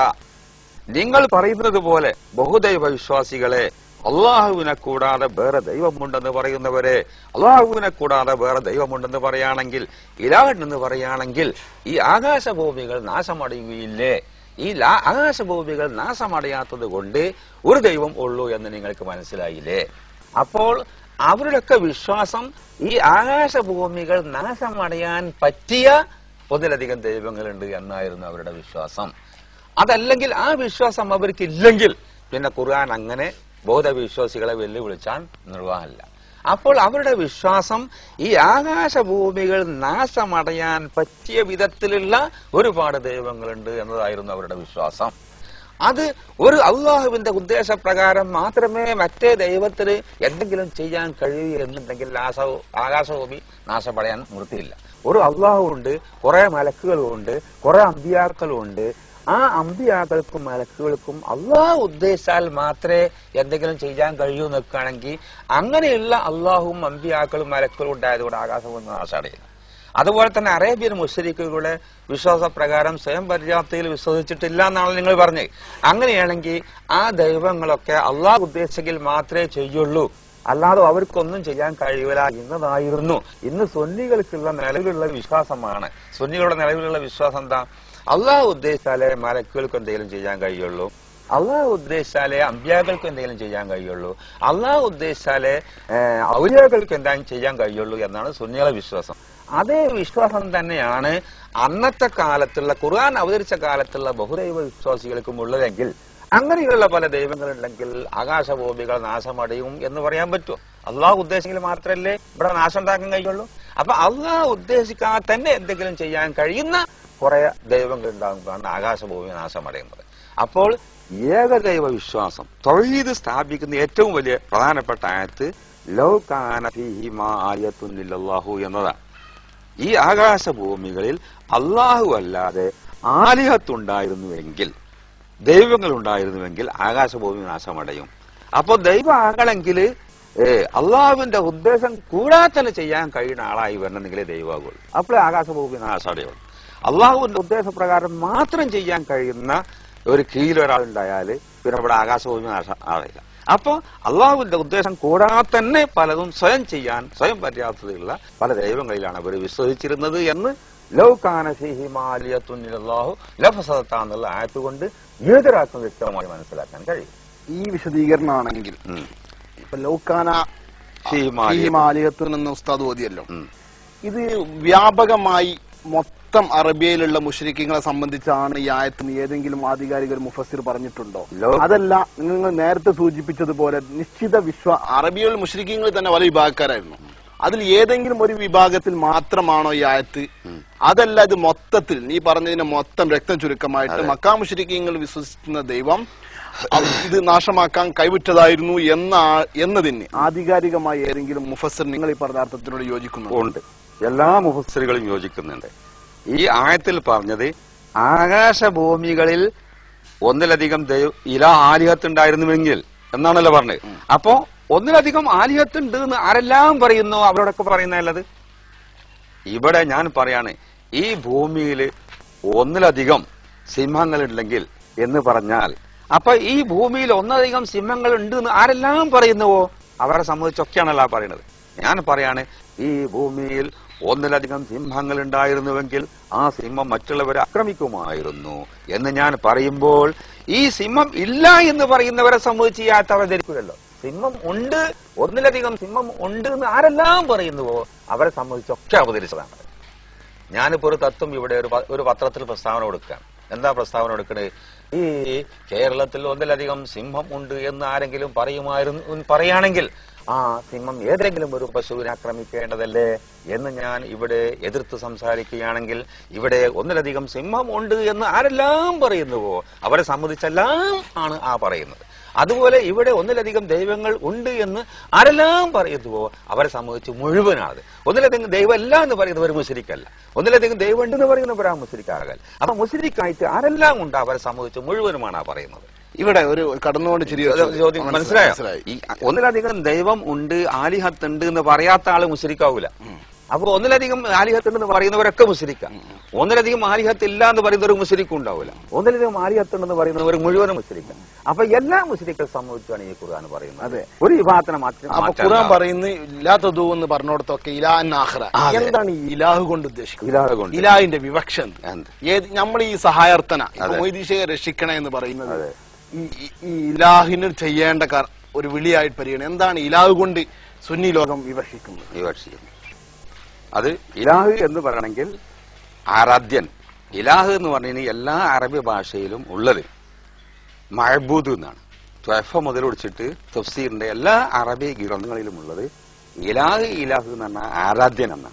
നിങ്ങൾ പറയുന്നത് പോലെ ബഹുദൈവ വിശ്വാസികളെ അള്ളാഹുവിനെ കൂടാതെ വേറെ ദൈവമുണ്ടെന്ന് പറയുന്നവരെ അള്ളാഹുവിനെ കൂടാതെ വേറെ ദൈവമുണ്ടെന്ന് പറയുകയാണെങ്കിൽ ഇലാഹൻ എന്ന് പറയുകയാണെങ്കിൽ ഈ ആകാശഭൂമികൾ നാശമടയുകയില്ലേ ഈ ലാ- ആകാശഭൂമികൾ നാശമടയാത്തത് കൊണ്ട് ഒരു ദൈവം ഉള്ളൂ എന്ന് നിങ്ങൾക്ക് മനസ്സിലായില്ലേ അപ്പോൾ അവരുടെയൊക്കെ വിശ്വാസം ഈ ആകാശഭൂമികൾ നാശമടയാൻ പറ്റിയ ഒന്നിലധികം ദൈവങ്ങളുണ്ട് എന്നായിരുന്നു അവരുടെ വിശ്വാസം അതല്ലെങ്കിൽ ആ വിശ്വാസം അവർക്കില്ലെങ്കിൽ പിന്നെ ഖുർആൻ അങ്ങനെ ബോധവിശ്വാസികളെ വെല്ലുവിളിച്ചാൽ നിർവാഹമില്ല അപ്പോൾ അവരുടെ വിശ്വാസം ഈ ആകാശഭൂമികൾ നാശമടയാൻ പറ്റിയ വിധത്തിലുള്ള ഒരുപാട് ദൈവങ്ങളുണ്ട് എന്നതായിരുന്നു അവരുടെ വിശ്വാസം അത് ഒരു അള്ളാഹുവിന്റെ ഉദ്ദേശപ്രകാരം മാത്രമേ മറ്റേ ദൈവത്തിന് എന്തെങ്കിലും ചെയ്യാൻ കഴിയൂ എന്നുണ്ടെങ്കിൽ ആശ ആകാശഭൂമി നാശമടയാൻ നിർത്തിയില്ല ഒരു അള്ളാഹു ഉണ്ട് കുറെ മലക്കുകളും ഉണ്ട് കുറെ അമ്പിയാക്കളും ഉണ്ട് ആ അമ്പിയാക്കൾക്കും മലക്കുകൾക്കും അള്ളാഹു ഉദ്ദേശിച്ചാൽ മാത്രമേ എന്തെങ്കിലും ചെയ്യാൻ കഴിയൂ നിൽക്കുകയാണെങ്കിൽ അങ്ങനെയുള്ള അള്ളാഹുവും അമ്പിയാക്കളും മലക്കുകളും ഉണ്ടായതുകൊണ്ട് ആകാശഭൂമി നാശമടയില്ല അതുപോലെ തന്നെ അറേബ്യൻ മുഷരിക്കുകളുടെ വിശ്വാസപ്രകാരം സ്വയം പര്യാപ്തയിൽ വിശ്വസിച്ചിട്ടില്ല എന്നാണ് നിങ്ങൾ പറഞ്ഞത് അങ്ങനെയാണെങ്കിൽ ആ ദൈവങ്ങളൊക്കെ അള്ളാഹ് ഉദ്ദേശിച്ചെങ്കിൽ മാത്രമേ ചെയ്യുള്ളൂ അല്ലാതെ അവർക്കൊന്നും ചെയ്യാൻ കഴിയൂല എന്നതായിരുന്നു ഇന്ന് സുന്നികൾക്കുള്ള നിലവിലുള്ള വിശ്വാസമാണ് സുന്നികളുടെ നിലവിലുള്ള വിശ്വാസം എന്താ അള്ളാഹ് ഉദ്ദേശിച്ചാലേ മലക്കുകൾക്ക് എന്തെങ്കിലും ചെയ്യാൻ കഴിയുള്ളൂ അള്ളാഹ് ഉദ്ദേശിച്ചാലേ അമ്പ്യാക്കൾക്ക് എന്തെങ്കിലും ചെയ്യാൻ കഴിയുള്ളൂ അള്ളാഹ് ഉദ്ദേശിച്ചാലേ ഏഹ്, ഔലിയാക്കൾക്ക് എന്തെങ്കിലും ചെയ്യാൻ കഴിയുള്ളൂ എന്നാണ് സുന്നികളെ വിശ്വാസം അതേ വിശ്വാസം തന്നെയാണ് അന്നത്തെ കാലത്തുള്ള ഖുർആൻ അവതരിച്ച കാലത്തുള്ള ബഹുദൈവ വിശ്വാസികൾക്കും ഉള്ളതെങ്കിൽ അങ്ങനെയുള്ള പല ദൈവങ്ങളുണ്ടെങ്കിൽ ആകാശഭൂമികൾ നാശമടയും എന്ന് പറയാൻ പറ്റുമോ അള്ളാഹ് ഉദ്ദേശിച്ചെങ്കിൽ മാത്രമല്ലേ ഇവിടെ നാശം ഉണ്ടാക്കാൻ കഴിയുള്ളൂ അപ്പൊ അള്ളാഹ് ഉദ്ദേശിക്കാതെ തന്നെ എന്തെങ്കിലും ചെയ്യാൻ കഴിയുന്ന കുറെ ദൈവങ്ങൾ ഉണ്ടാകുമ്പോഴാണ് ആകാശഭൂമി നാശമടയുന്നത് അപ്പോൾ ഏകദൈവ വിശ്വാസം തൊഴീത് സ്ഥാപിക്കുന്ന ഏറ്റവും വലിയ പ്രധാനപ്പെട്ട ആയത്ത് ലൗ കാന ഫീഹിമാ ആയത്തുൻ ഇല്ലല്ലാഹു എന്നതാണ് ഈ ആകാശഭൂമികളിൽ അള്ളാഹു അല്ലാതെ ആലിഹത്തുണ്ടായിരുന്നുവെങ്കിൽ ദൈവങ്ങൾ ഉണ്ടായിരുന്നുവെങ്കിൽ ആകാശഭൂമി നാശമടയും അപ്പൊ ദൈവം ആകണമെങ്കിൽ അള്ളാഹുവിന്റെ ഉദ്ദേശം കൂടാതെ തന്നെ ചെയ്യാൻ കഴിയുന്ന ആളായി വരണമെങ്കിലേ ദൈവമാകുള്ളൂ അപ്പോഴേ ആകാശഭൂമി നാശമടയുള്ളൂ അള്ളാഹുവിന്റെ ഉദ്ദേശപ്രകാരം മാത്രം ചെയ്യാൻ കഴിയുന്ന ഒരു കീഴിലൊരാളുണ്ടായാല് പിന്നെ ഇവിടെ ആകാശഭൂമി നാശം ആവില്ല അപ്പൊ അള്ളാഹുവിന്റെ ഉദ്ദേശം കൂടാതെ തന്നെ പലതും സ്വയം ചെയ്യാൻ സ്വയം പര്യാപ്തതയുള്ള പല ദൈവങ്ങളിലാണ് അവർ വിശ്വസിച്ചിരുന്നത് എന്ന് ലൗകാന ഫീഹിമാലിയത്തുനിലാഹു ലഫസത്താന്നുള്ള ആയത്ത് കൊണ്ട് ഏതൊരാൾക്കും വ്യക്തമായി മനസ്സിലാക്കാൻ കഴിയും ഈ വിശദീകരണമാണെങ്കിൽ ഉം. ഇപ്പൊ ലൗക്കാന ഫീഹിമാലിയ- മാലികത്വൻ എന്ന ഉസ്താദ് ഓതിയല്ലോ ഉം. ഇത് വ്യാപകമായി മൊത്തം അറബിയയിലുള്ള മുഷരിക്കങ്ങളെ സംബന്ധിച്ചാണ് ഈ ആയത്തിന് ഏതെങ്കിലും ആധികാരിക ഒരു മുഫസ്സിർ പറഞ്ഞിട്ടുണ്ടോ ലോ- അതല്ല നിങ്ങൾ നേരത്തെ സൂചിപ്പിച്ചതുപോലെ നിശ്ചിത വിശ്വ അറബിയുള്ള മുഷരിക്കങ്ങളിൽ തന്നെ പല വിഭാഗക്കാരായിരുന്നു അതിൽ ഏതെങ്കിലും ഒരു വിഭാഗത്തിൽ മാത്രമാണോ ഈ ആയത്ത് അതല്ല ഇത് മൊത്തത്തിൽ നീ പറഞ്ഞതിന്റെ മൊത്തം രക്തം ചുരുക്കമായിട്ട് മക്കാ മുഷരിക്കങ്ങൾ വിശ്വസിക്കുന്ന ദൈവം അവ- ഇത് നാശമാക്കാൻ കൈവിട്ടതായിരുന്നു എന്ന ആ- എന്നതിന് ആധികാരികമായി ഏതെങ്കിലും മുഫസ്സിർ നിങ്ങൾ ഈ പറഞ്ഞ അർത്ഥത്തിനോട് യോജിക്കുന്നു ഉണ്ട് എല്ലാ മുഹസ്സരികളും യോജിക്കുന്നുണ്ട് ഈ ആയത്തിൽ പറഞ്ഞത് ആകാശഭൂമികളിൽ ഒന്നിലധികം ദൈവ ഇല ആലിഹത്തുണ്ടായിരുന്നുവെങ്കിൽ എന്നാണല്ലോ പറഞ്ഞത് അപ്പോ ഒന്നിലധികം ആലിഹത്തുണ്ട് എന്ന് ആരെല്ലാം പറയുന്നു അവരോടൊക്കെ പറയുന്നതല്ലത് ഇവിടെ ഞാൻ പറയാണ് ഈ ഭൂമിയിൽ ഒന്നിലധികം സിംഹങ്ങളുണ്ടെങ്കിൽ എന്ന് പറഞ്ഞാൽ അപ്പൊ ഈ ഭൂമിയിൽ ഒന്നധികം സിംഹങ്ങൾ ഉണ്ട് എന്ന് ആരെല്ലാം പറയുന്നുവോ അവരെ സംബന്ധിച്ചൊക്കെയാണല്ലോ ആ പറയുന്നത് ഞാൻ പറയാണ് ഈ ഭൂമിയിൽ ഒന്നിലധികം സിംഹങ്ങൾ ഉണ്ടായിരുന്നുവെങ്കിൽ ആ സിംഹം മറ്റുള്ളവരെ ആക്രമിക്കുമായിരുന്നു എന്ന് ഞാൻ പറയുമ്പോൾ ഈ സിംഹം ഇല്ല എന്ന് പറയുന്നവരെ സംബന്ധിച്ച് ഈ ആയത്ത് അവതരിക്കില്ലല്ലോ സിംഹം ഉണ്ട് ഒന്നിലധികം സിംഹം ഉണ്ട് എന്ന് ആരെല്ലാം പറയുന്നുവോ അവരെ സംബന്ധിച്ചൊക്കെ അവതരിച്ചതാണ് ഞാനിപ്പോ ഒരു തത്വം ഇവിടെ ഒരു പ- ഒരു പത്രത്തിൽ പ്രസ്താവന കൊടുക്കുകയാണ് എന്താ പ്രസ്താവന കൊടുക്കണത് ഈ കേരളത്തിൽ ഒന്നിലധികം സിംഹം ഉണ്ട് എന്ന് ആരെങ്കിലും പറയുമായിരുന്നു പറയുകയാണെങ്കിൽ ആ സിംഹം ഏതെങ്കിലും ഒരു പശുവിനെ ആക്രമിക്കേണ്ടതല്ലേ എന്ന് ഞാൻ ഇവിടെ എതിർത്ത് സംസാരിക്കുകയാണെങ്കിൽ ഇവിടെ ഒന്നിലധികം സിംഹം ഉണ്ട് എന്ന് ആരെല്ലാം പറയുന്നുവോ അവരെ സംബന്ധിച്ചെല്ലാം ആണ് ആ പറയുന്നത് അതുപോലെ ഇവിടെ ഒന്നിലധികം ദൈവങ്ങൾ ഉണ്ട് എന്ന് ആരെല്ലാം പറയുന്നുവോ അവരെ സംബന്ധിച്ച് മുഴുവനാണ് ഒന്നിലധികം ദൈവം അല്ല എന്ന് പറയുന്നവർ മുസ്ലിക്കല്ല ഒന്നിലധികം ദൈവം ഉണ്ട് എന്ന് പറയുന്നവർ ആ മുസ്ലിക്കാകൽ അപ്പൊ മുസ്ലിക്കായിട്ട് ആരെല്ലാം ഉണ്ട് അവരെ സംബന്ധിച്ച് മുഴുവനുമാണ് ആ പറയുന്നത് ഇവിടെ ഒരു കടന്നുകൊണ്ട് ചിരി അത് ചോദ്യം മനസ്സിലായോ മനസ്സിലായി ഈ ഒന്നിലധികം ദൈവം ഉണ്ട് ആലിഹത്ത് ഉണ്ട് എന്ന് പറയാത്ത ആള് മുസ്ലിക്കാവൂല അപ്പൊ ഒന്നിലധികം ആലിഹത്ത് ഉണ്ടെന്ന് പറയുന്നവരൊക്കെ മുസ്ലിക്കാം ഒന്നിലധികം ആലിഹത്ത് ഇല്ല എന്ന് പറയുന്നവർ മുസ്ലിക്കും ഉണ്ടാവില്ല ഒന്നിലധികം ആലിഹത്ത് ഉണ്ടെന്ന് പറയുന്നവർ മുഴുവനും മുസ്ലിക്കാം അപ്പൊ എല്ലാ മുസ്ലിക്കൾ സംബന്ധിച്ചാണ് ഈ ഖുർആൻ പറയുന്നത് അതെ. ഒരു വിഭാഗത്തിന് മാറ്റം അപ്പൊ മാറ്റാൻ ഖുറാൻ ഉണ്ടാവും. പറയുന്ന ഇല്ലാത്തതു എന്ന് പറഞ്ഞോടത്തൊക്കെ ഇലാൻ ആഖിറ അതെ. എന്താണ് ഈ ഇലാഹ് കൊണ്ട് ഉദ്ദേശിക്കുന്നത് ഇലാഹ് കൊണ്ട്. ഇലാഹിന്റെ വിവക്ഷ എന്ത്? എന്ത്? ഏത് നമ്മൾ ഈ സഹായാർത്ഥന അതെ. മൊയ്തീശയെ രക്ഷിക്കണേ എന്ന് പറയുന്നത് അതെ. ഈ ഈ- ഈ ഇലാഹിന് ചെയ്യേണ്ട കർ- ഒരു വിളിയായിട്ട് പരിഗണന എന്താണ് ഇലാഹ് കൊണ്ട് സുന്നി ലോകം വിവക്ഷിക്കുന്നത് വിവക്ഷിക്കുന്നു അത് ഇലാഹ് എന്ന് പറയണമെങ്കിൽ ആരാധ്യൻ ഇലാഹ് എന്ന് പറഞ്ഞാൽ എല്ലാ അറബി ഭാഷയിലും ഉള്ളത് മഴബൂദ് എന്നാണ് ത്വഫ മുതൽ ഒടിച്ചിട്ട് തഫ്സീറിന്റെ എല്ലാ അറബി ഗ്രന്ഥങ്ങളിലും ഉള്ളത് ഇലാഹ് ഇലാഹ് എന്ന് പറഞ്ഞാൽ ആരാധ്യൻ എന്നാണ്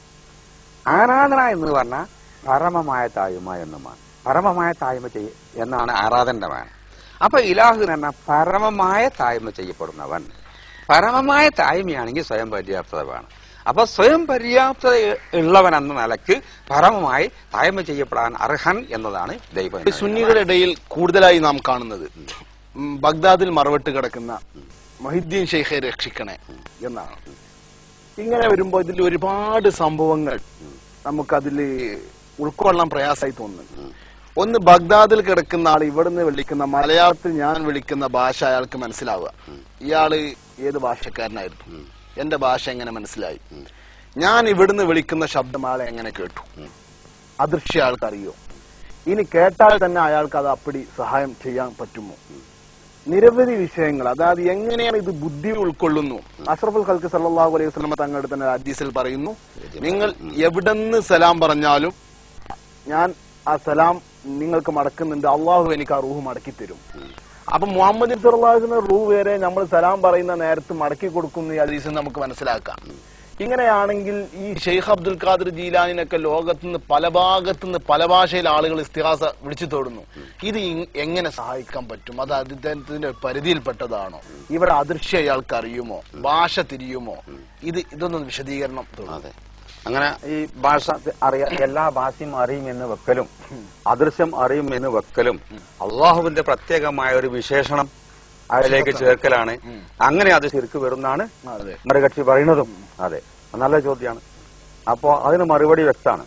ആരാധന എന്ന് പറഞ്ഞാൽ പരമമായ തായ്മ എന്നുമാണ് പരമമായ തായ്മ ചെയ്യ എന്നാണ് ആരാധന്റെ വേണം അപ്പൊ ഇലാഹ് എന്ന് പറഞ്ഞാൽ പരമമായ തായ്മ ചെയ്യപ്പെടുന്നവൻ പരമമായ തായ്മയാണെങ്കിൽ സ്വയം പര്യാപ്തത വേണം അപ്പൊ സ്വയം പര്യാപ്തത ഉള്ളവൻ എന്ന നിലക്ക് പരമമായി തായ്മ ചെയ്യപ്പെടാൻ അർഹൻ എന്നതാണ് ദൈവം ഈ സുന്നികളുടെ ഇടയിൽ കൂടുതലായി നാം കാണുന്നത് ഉം, ബഗ്ദാദിൽ മറവിട്ട് കിടക്കുന്ന മൊഹിദ്ദീൻ ഷെയ്ഖെ രക്ഷിക്കണേ എന്നാണ് ഇങ്ങനെ വരുമ്പോൾ ഇതിൽ ഒരുപാട് സംഭവങ്ങൾ നമുക്കതിൽ ഉൾക്കൊള്ളാൻ പ്രയാസമായി തോന്നുന്നു ഒന്ന് ബഗ്ദാദിൽ കിടക്കുന്ന ആൾ ഇവിടുന്ന് വിളിക്കുന്ന മലയാളത്തിൽ ഞാൻ വിളിക്കുന്ന ഭാഷ അയാൾക്ക് മനസ്സിലാവുക ഇയാള് ഏത് ഭാഷക്കാരനായിരുന്നു എന്റെ ഭാഷ എങ്ങനെ മനസ്സിലായി ഞാൻ ഇവിടുന്ന് വിളിക്കുന്ന ശബ്ദം ആളെ എങ്ങനെ കേട്ടു അദൃശ്യ ആൾക്കറിയോ ഇനി കേട്ടാൽ തന്നെ അയാൾക്ക് അത് അപ്പടി സഹായം ചെയ്യാൻ പറ്റുമോ നിരവധി വിഷയങ്ങൾ അതായത് എങ്ങനെയാണ് ഇത് ബുദ്ധി ഉൾക്കൊള്ളുന്നു അഷ്റഫുൽ ഖൽക്ക് സല്ലല്ലാഹു അലൈഹി വസല്ലമ തങ്ങളുടെ തന്നെ ഹദീസിൽ പറയുന്നു നിങ്ങൾ എവിടെന്ന് സലാം പറഞ്ഞാലും ഞാൻ ആ സലാം നിങ്ങൾക്ക് മടക്കുന്നുണ്ട് അള്ളാഹു എനിക്ക് ആ റൂഹ് മടക്കി തരും അപ്പൊ മുഹമ്മദ് സല്ലാഹുവിന്റെ റൂഹ് വരെ നമ്മൾ സലാം പറയുന്ന നേരത്ത് മടക്കി കൊടുക്കുന്ന ഈ ഹദീസിൽ നമുക്ക് മനസ്സിലാക്കാം ഇങ്ങനെയാണെങ്കിൽ ഈ ഷെയ്ഖ് അബ്ദുൽ ഖാദർ ജീലാനിനൊക്കെ ലോകത്തുനിന്ന് പല ഭാഗത്തുനിന്ന് പല ഭാഷയിൽ ആളുകൾ ഇസ്തിഹാസ വിളിച്ചു തോടുന്നു ഇത് ഇ- എങ്ങനെ സഹായിക്കാൻ പറ്റും അത് അദ്ദേഹത്തിന്റെ പരിധിയിൽപ്പെട്ടതാണോ ഇവിടെ അദൃശ്യ അയാൾക്ക് അറിയുമോ ഭാഷ തിരിയുമോ ഇത് ഇതൊന്നും വിശദീകരണം തോന്നുന്നു അതെ അങ്ങനെ ഈ ഭാഷ അറിയ എല്ലാ ഭാഷയും അറിയുമെന്ന് വെക്കലും അദൃശ്യം അറിയുമെന്ന് വെക്കലും അള്ളാഹുവിന്റെ പ്രത്യേകമായ ഒരു വിശേഷണം അതിലേക്ക് ചേർക്കലാണ് അങ്ങനെ അത് ശരിക്ക് വരുന്നാണ് അതെ മറുകക്ഷി പറയുന്നതും അതെ നല്ല ചോദ്യമാണ് അപ്പോ അതിന് മറുപടി വ്യക്തമാണ്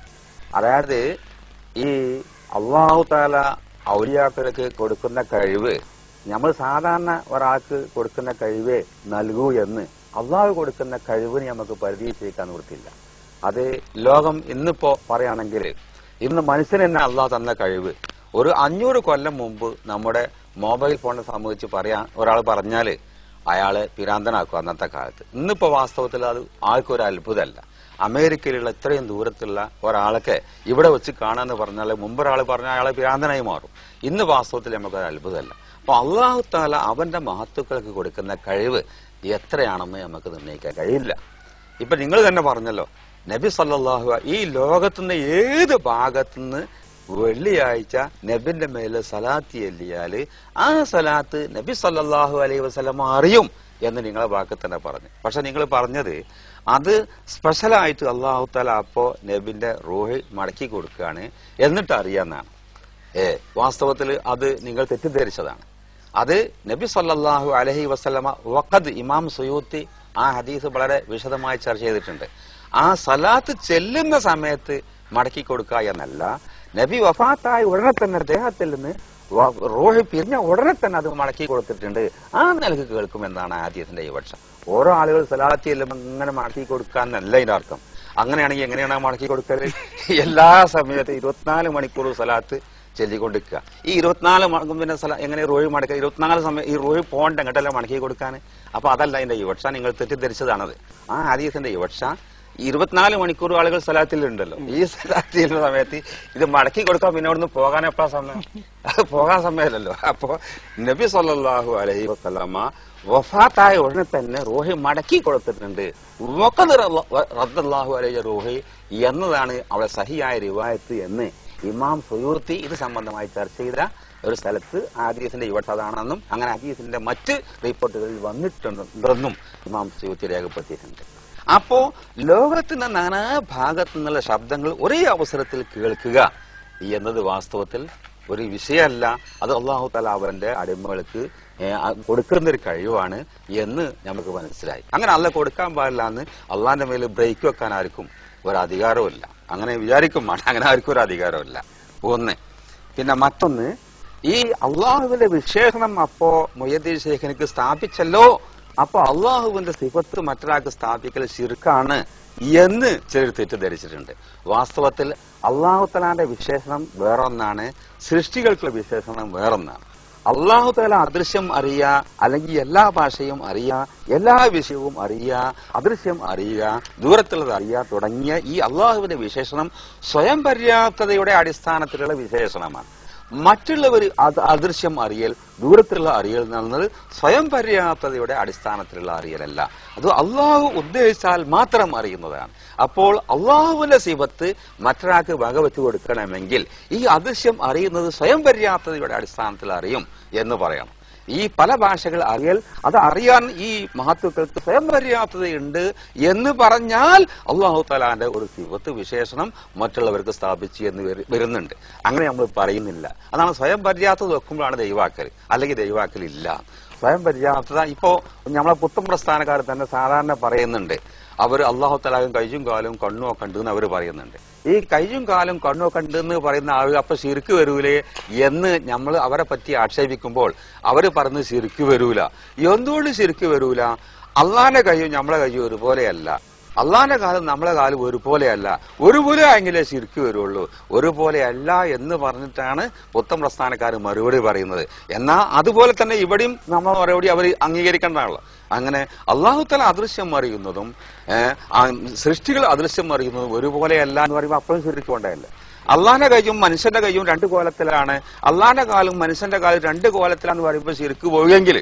അതായത് ഈ അള്ളാഹു താല ഔലിയാക്കൾക്ക് കൊടുക്കുന്ന കഴിവ് നമ്മൾ സാധാരണ ഒരാൾക്ക് കൊടുക്കുന്ന കഴിവേ നൽകൂ എന്ന് അള്ളാഹു കൊടുക്കുന്ന കഴിവിന് നമുക്ക് പരിധിയിച്ചേക്കാൻ നിവൃത്തിയില്ല അത് ലോകം ഇന്നിപ്പോ പറയുകയാണെങ്കിൽ ഇന്ന് മനുഷ്യന് തന്നെ അള്ളാഹ് തന്ന കഴിവ് ഒരു അഞ്ഞൂറ് കൊല്ലം മുമ്പ് നമ്മുടെ മൊബൈൽ ഫോണിനെ സംബന്ധിച്ച് പറയാൻ ഒരാൾ പറഞ്ഞാല് അയാളെ പിരാന്തനാക്കും അന്നത്തെ കാലത്ത് ഇന്നിപ്പോ വാസ്തവത്തിൽ അത് ആൾക്കൊരു അത്ഭുതമല്ല അമേരിക്കയിലുള്ള ഇത്രയും ദൂരത്തുള്ള ഒരാളൊക്കെ ഇവിടെ വെച്ച് കാണാന്ന് പറഞ്ഞാൽ മുമ്പ് ഒരാൾ പറഞ്ഞ അയാളെ പിരാന്തനായി മാറും ഇന്ന് വാസ്തവത്തിൽ നമുക്കൊരു അത്ഭുതമല്ല അപ്പൊ അള്ളാഹു താല അവന്റെ മഹത്തുക്കൾക്ക് കൊടുക്കുന്ന കഴിവ് എത്രയാണെന്ന് നമുക്ക് നിർണ്ണയിക്കാൻ കഴിയില്ല ഇപ്പൊ നിങ്ങൾ തന്നെ പറഞ്ഞല്ലോ നബി സല്ലല്ലാഹു അ- ഈ ലോകത്തുനിന്ന് ഏത് ഭാഗത്തുനിന്ന് വെള്ളിയാഴ്ച നബിന്റെ മേലെ സലാത്ത് ചെല്ലിയാല് ആ സലാത്ത് നബി സല്ലല്ലാഹു അലൈഹി വസല്ലം അറിയും എന്ന് നിങ്ങളെ വാക്ക് തന്നെ പറഞ്ഞു പക്ഷെ നിങ്ങൾ പറഞ്ഞത് അത് സ്പെഷ്യലായിട്ട് അള്ളാഹു താല അപ്പോ നബിന്റെ റൂഹ് മടക്കി കൊടുക്കുകയാണ് എന്നിട്ട് അറിയാന്നാണ് ഏ വാസ്തവത്തിൽ അത് നിങ്ങൾ തെറ്റിദ്ധരിച്ചതാണ് അത് നബി സല്ലല്ലാഹു അലൈഹി വസല്ലമ വഖദ് ഇമാം സുയൂത്തി ആ ഹദീസ് വളരെ വിശദമായി ചർച്ച ചെയ്തിട്ടുണ്ട് ആ സലാത്ത് ചെല്ലുന്ന സമയത്ത് മടക്കി കൊടുക്കുക എന്നല്ല നബി വഫാത്തായ ഉടനെ തന്നെ അദ്ദേഹത്തിൽ നിന്ന് വ- റൂഹ് പിരിഞ്ഞ ഉടനെ തന്നെ അത് മടക്കി കൊടുത്തിട്ടുണ്ട് ആ നിലക്ക് കേൾക്കുമെന്നാണ് ആദ്യത്തിന്റെ ഈ പക്ഷം ഓരോ ആളുകൾ സലാത്ത് ചെല്ലുമ്പോൾ ഇങ്ങനെ മടക്കി കൊടുക്കാന്നല്ല ഇതിന്റെ അർത്ഥം അങ്ങനെയാണെങ്കിൽ എങ്ങനെയാണ് ആ മടക്കി കൊടുക്കല് എല്ലാ സമയത്തും ഇരുപത്തിനാല് മണിക്കൂർ സലാത്ത് ചൊല്ലിക്കൊണ്ടിരിക്കുക ഈ ഇരുപത്തിനാല് മ- പിന്നെ സ്ഥലം എങ്ങനെ റോഴി മടക്കുക ഇരുപത്തിനാല് സമയം ഈ റോഴി പോകണ്ട എങ്ങോട്ടല്ല മടക്കി കൊടുക്കാൻ അപ്പൊ അതല്ല അതിന്റെ യുവക്ഷ നിങ്ങൾ തെറ്റിദ്ധരിച്ചതാണത് ആ ഹദീസിന്റെ യുവക്ഷ ഇരുപത്തിനാല് മണിക്കൂർ ആളുകൾ സ്ഥലത്തിലുണ്ടല്ലോ ഈ സ്ഥലത്ത് ചെയ്യുന്ന സമയത്ത് ഇത് മടക്കി കൊടുക്കാൻ പിന്നെ അവിടുന്ന് പോകാൻ എപ്പോഴാ സമയം അത് പോകാൻ സമയമല്ലല്ലോ അപ്പോ നബി സല്ലല്ലാഹു അലൈഹി വസല്ലമ വഫാത്തായ ഉടനെ തന്നെ റോഹി മടക്കി കൊടുത്തിട്ടുണ്ട് വഖദ് റ- റദ്ദല്ലാഹു അലൈഹി റോഹി എന്നതാണ് അവിടെ സഹിയായ റിവായത്ത് എന്ന് ഇമാം സുയൂർത്തി ഇത് സംബന്ധമായി ചർച്ച ചെയ്ത ഒരു സ്ഥലത്ത് ഹദീസിന്റെ യുവട്ട് അതാണെന്നും അങ്ങനെ ഹദീസിന്റെ മറ്റ് റിപ്പോർട്ടുകളിൽ വന്നിട്ടുണ്ടെന്നും ഇമാം സുയൂർത്തി രേഖപ്പെടുത്തിയിട്ടുണ്ട് അപ്പോ ലോകത്തിന്റെ നാനാ ഭാഗത്തു നിന്നുള്ള ശബ്ദങ്ങൾ ഒരേ അവസരത്തിൽ കേൾക്കുക എന്നത് വാസ്തവത്തിൽ ഒരു വിഷയമല്ല അത് അള്ളാഹു തല അവന്റെ അടിമകൾക്ക് ഏ, ആ കൊടുക്കുന്ന ഒരു കഴിവാണ് എന്ന് നമുക്ക് മനസ്സിലായി അങ്ങനെ അല്ല കൊടുക്കാൻ പാടില്ല എന്ന് അള്ളാന്റെ മേൽ ബ്രേക്ക് വെക്കാൻ ആർക്കും ഒരു അധികാരവുമില്ല അങ്ങനെ വിചാരിക്കും വേണ്ട അങ്ങനെ ആർക്കും ഒരു അധികാരമില്ല ഒന്ന് പിന്നെ മറ്റൊന്ന് ഈ അള്ളാഹുവിന്റെ വിശേഷണം അപ്പോ മൊയ്യദ്ദീൻ ശേഖനിക്ക് സ്ഥാപിച്ചല്ലോ അപ്പൊ അള്ളാഹുവിന്റെ സിഫത്ത് മറ്റൊരാൾക്ക് സ്ഥാപിക്കൽ ശിർക്കാണ് എന്ന് ചിലർ തെറ്റിദ്ധരിച്ചിട്ടുണ്ട് വാസ്തവത്തിൽ അള്ളാഹു തലാന്റെ വിശേഷണം വേറൊന്നാണ് സൃഷ്ടികൾക്കുള്ള വിശേഷണം വേറൊന്നാണ് അള്ളാഹു തല അദൃശ്യം അറിയുക അല്ലെങ്കിൽ എല്ലാ ഭാഷയും അറിയുക എല്ലാ വിഷയവും അറിയുക അദൃശ്യം അറിയുക ദൂരത്തുള്ളത് അറിയുക തുടങ്ങിയ ഈ അള്ളാഹുവിന്റെ വിശേഷണം സ്വയം പര്യാപ്തതയുടെ അടിസ്ഥാനത്തിലുള്ള വിശേഷണമാണ് മറ്റുള്ളവർ അത് അദൃശ്യം അറിയൽ ദൂരത്തിലുള്ള അറിയൽ എന്നുള്ളത് സ്വയം പര്യാപ്തതയുടെ അടിസ്ഥാനത്തിലുള്ള അറിയലല്ല അത് അള്ളാഹു ഉദ്ദേശിച്ചാൽ മാത്രം അറിയുന്നതാണ് അപ്പോൾ അള്ളാഹുവിന്റെ സിബത്ത് മറ്റൊരാൾക്ക് വകവെച്ചു കൊടുക്കണമെങ്കിൽ ഈ അദൃശ്യം അറിയുന്നത് സ്വയം പര്യാപ്തതയുടെ അടിസ്ഥാനത്തിൽ അറിയും എന്ന് പറയണം ഈ പല ഭാഷകൾ അറിയൽ അത് അറിയാൻ ഈ മഹത്വക്കൾക്ക് സ്വയം പര്യാപ്തതയുണ്ട് എന്ന് പറഞ്ഞാൽ അള്ളാഹു തലാന്റെ ഒരു സിവത്ത് വിശേഷണം മറ്റുള്ളവർക്ക് സ്ഥാപിച്ചു എന്ന് വരു- വരുന്നുണ്ട് അങ്ങനെ നമ്മൾ പറയുന്നില്ല അതാണ് സ്വയം പര്യാപ്തത വെക്കുമ്പോഴാണ് ദൈവാക്കൽ അല്ലെങ്കിൽ ദൈവാക്കൽ ഇല്ല സ്വയം പര്യാപ്തത ഇപ്പോ നമ്മളെ പുത്തൻ പ്രസ്ഥാനക്കാർ തന്നെ സാധാരണ പറയുന്നുണ്ട് അവർ അള്ളാഹു തലാകും കൈയും കാലും കണ്ണും ഒക്കെ ഉണ്ട് എന്ന് അവർ പറയുന്നുണ്ട് ഈ കൈയും കാലും കണ്ണും ഒക്കെ ഉണ്ട് എന്ന് പറയുന്ന ആളുകൾ അപ്പൊ ശിർക്ക് വരൂലേ എന്ന് നമ്മൾ അവരെ പറ്റി ആക്ഷേപിക്കുമ്പോൾ അവർ പറയുന്നത് ശിർക്ക് വരൂല എന്തുകൊണ്ട് ശിർക്ക് വരൂല അള്ളാന്റെ കൈയും നമ്മളെ കൈയും ഒരുപോലെയല്ല അള്ളാന്റെ കാലം നമ്മളെ കാലം ഒരുപോലെയല്ല ഒരുപോലെ ആയെങ്കിലേ ശിർക്ക് വരുള്ളൂ ഒരുപോലെയല്ല എന്ന് പറഞ്ഞിട്ടാണ് പുത്തൻ പ്രസ്ഥാനക്കാർ മറുപടി പറയുന്നത് എന്നാൽ അതുപോലെ തന്നെ ഇവിടെയും നമ്മൾ മറുപടി അവർ അംഗീകരിക്കേണ്ടതാണല്ലോ അങ്ങനെ അള്ളാഹുത്തല അദൃശ്യം അറിയുന്നതും ഏഹ്, ആ സൃഷ്ടികൾ അദൃശ്യം അറിയുന്നതും ഒരുപോലെയല്ല എന്ന് പറയുമ്പോൾ അപ്പോഴും ശരിക്കൊണ്ടല്ലേ അള്ളാന്റെ കൈയും മനുഷ്യന്റെ കൈയും രണ്ട് കോലത്തിലാണ് അള്ളാന്റെ കാലും മനുഷ്യന്റെ കാലും രണ്ട് കോലത്തിലാന്ന് പറയുമ്പോൾ ശരിക്ക് പോയെങ്കിൽ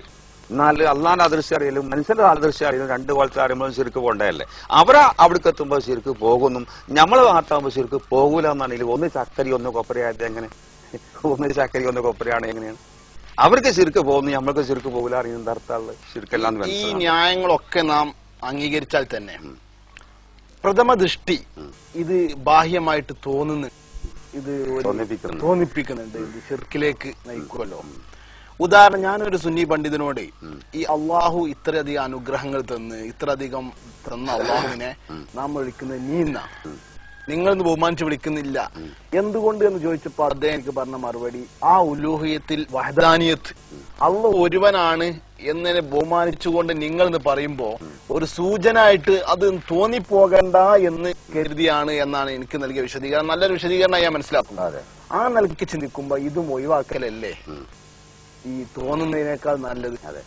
എന്നാൽ അള്ളാന്റെ അദൃശ്യം അറിയലും മനുഷ്യന്റെ അദൃശ്യം അറിയലും രണ്ട് പോലത്തെ അറിയുമ്പോഴും ശരിക്ക് പോണ്ടതല്ലേ അവരാ അവിടേക്ക് എത്തുമ്പോൾ ശരിക്ക് പോകുന്നു നമ്മളെ ഭാഗത്താകുമ്പോൾ ശരിക്ക് പോകൂല എന്നാണെങ്കിൽ ഒന്ന് ചക്കരി ഒന്ന് കൊപ്പരയായിട്ട് എങ്ങനെ ഒന്ന് ചക്കരി ഒന്ന് കൊപ്പരയാണ് എങ്ങനെയാണ് അവർക്ക് ശരിക്ക് പോകുന്നു നമ്മൾക്ക് ശരിക്ക് പോകില്ല അറിയുന്നത് അർത്ഥമുള്ളത് ശരിക്കെല്ലാം ഈ ന്യായങ്ങളൊക്കെ നാം അംഗീകരിച്ചാൽ തന്നെ പ്രഥമ ദൃഷ്ടി ഇത് ബാഹ്യമായിട്ട് തോന്നുന്നു ഇത് ഒരു തോന്നിപ്പിക്കുന്നു. തോന്നിപ്പിക്കുന്നുണ്ട് ഇത് ഷിർക്കിലേക്ക് നയിക്കുമല്ലോ ഉദാഹരണം ഞാനൊരു സുന്നി പണ്ഡിതനോട് ഈ അള്ളാഹു ഇത്രയധികം അനുഗ്രഹങ്ങൾ തന്ന് ഇത്രയധികം തന്ന അള്ളാഹുവിനെ നാം വിളിക്കുന്നത് നീന്ന നിങ്ങളൊന്ന് ബഹുമാനിച്ച് വിളിക്കുന്നില്ല എന്തുകൊണ്ട് എന്ന് ചോദിച്ചപ്പോൾ അദ്ദേഹം എനിക്ക് പറഞ്ഞ മറുപടി ആ ഉലൂഹിയത്തിൽ വഹദാനിയത്ത് അള്ള ഒരുവനാണ് എന്നതിനെ ബഹുമാനിച്ചുകൊണ്ട് നിങ്ങൾ എന്ന് പറയുമ്പോ ഒരു സൂചനായിട്ട് അത് തോന്നിപ്പോകണ്ട എന്ന് കരുതിയാണ് എന്നാണ് എനിക്ക് നൽകിയ വിശദീകരണം നല്ലൊരു വിശദീകരണം ഞാൻ മനസ്സിലാക്കുന്നത് അതെ ആ നിലയ്ക്ക് ചിന്തിക്കുമ്പോ ഇതും ഒഴിവാക്കലല്ലേ ഈ തോന്നുന്നതിനേക്കാൾ നല്ലത് അതെ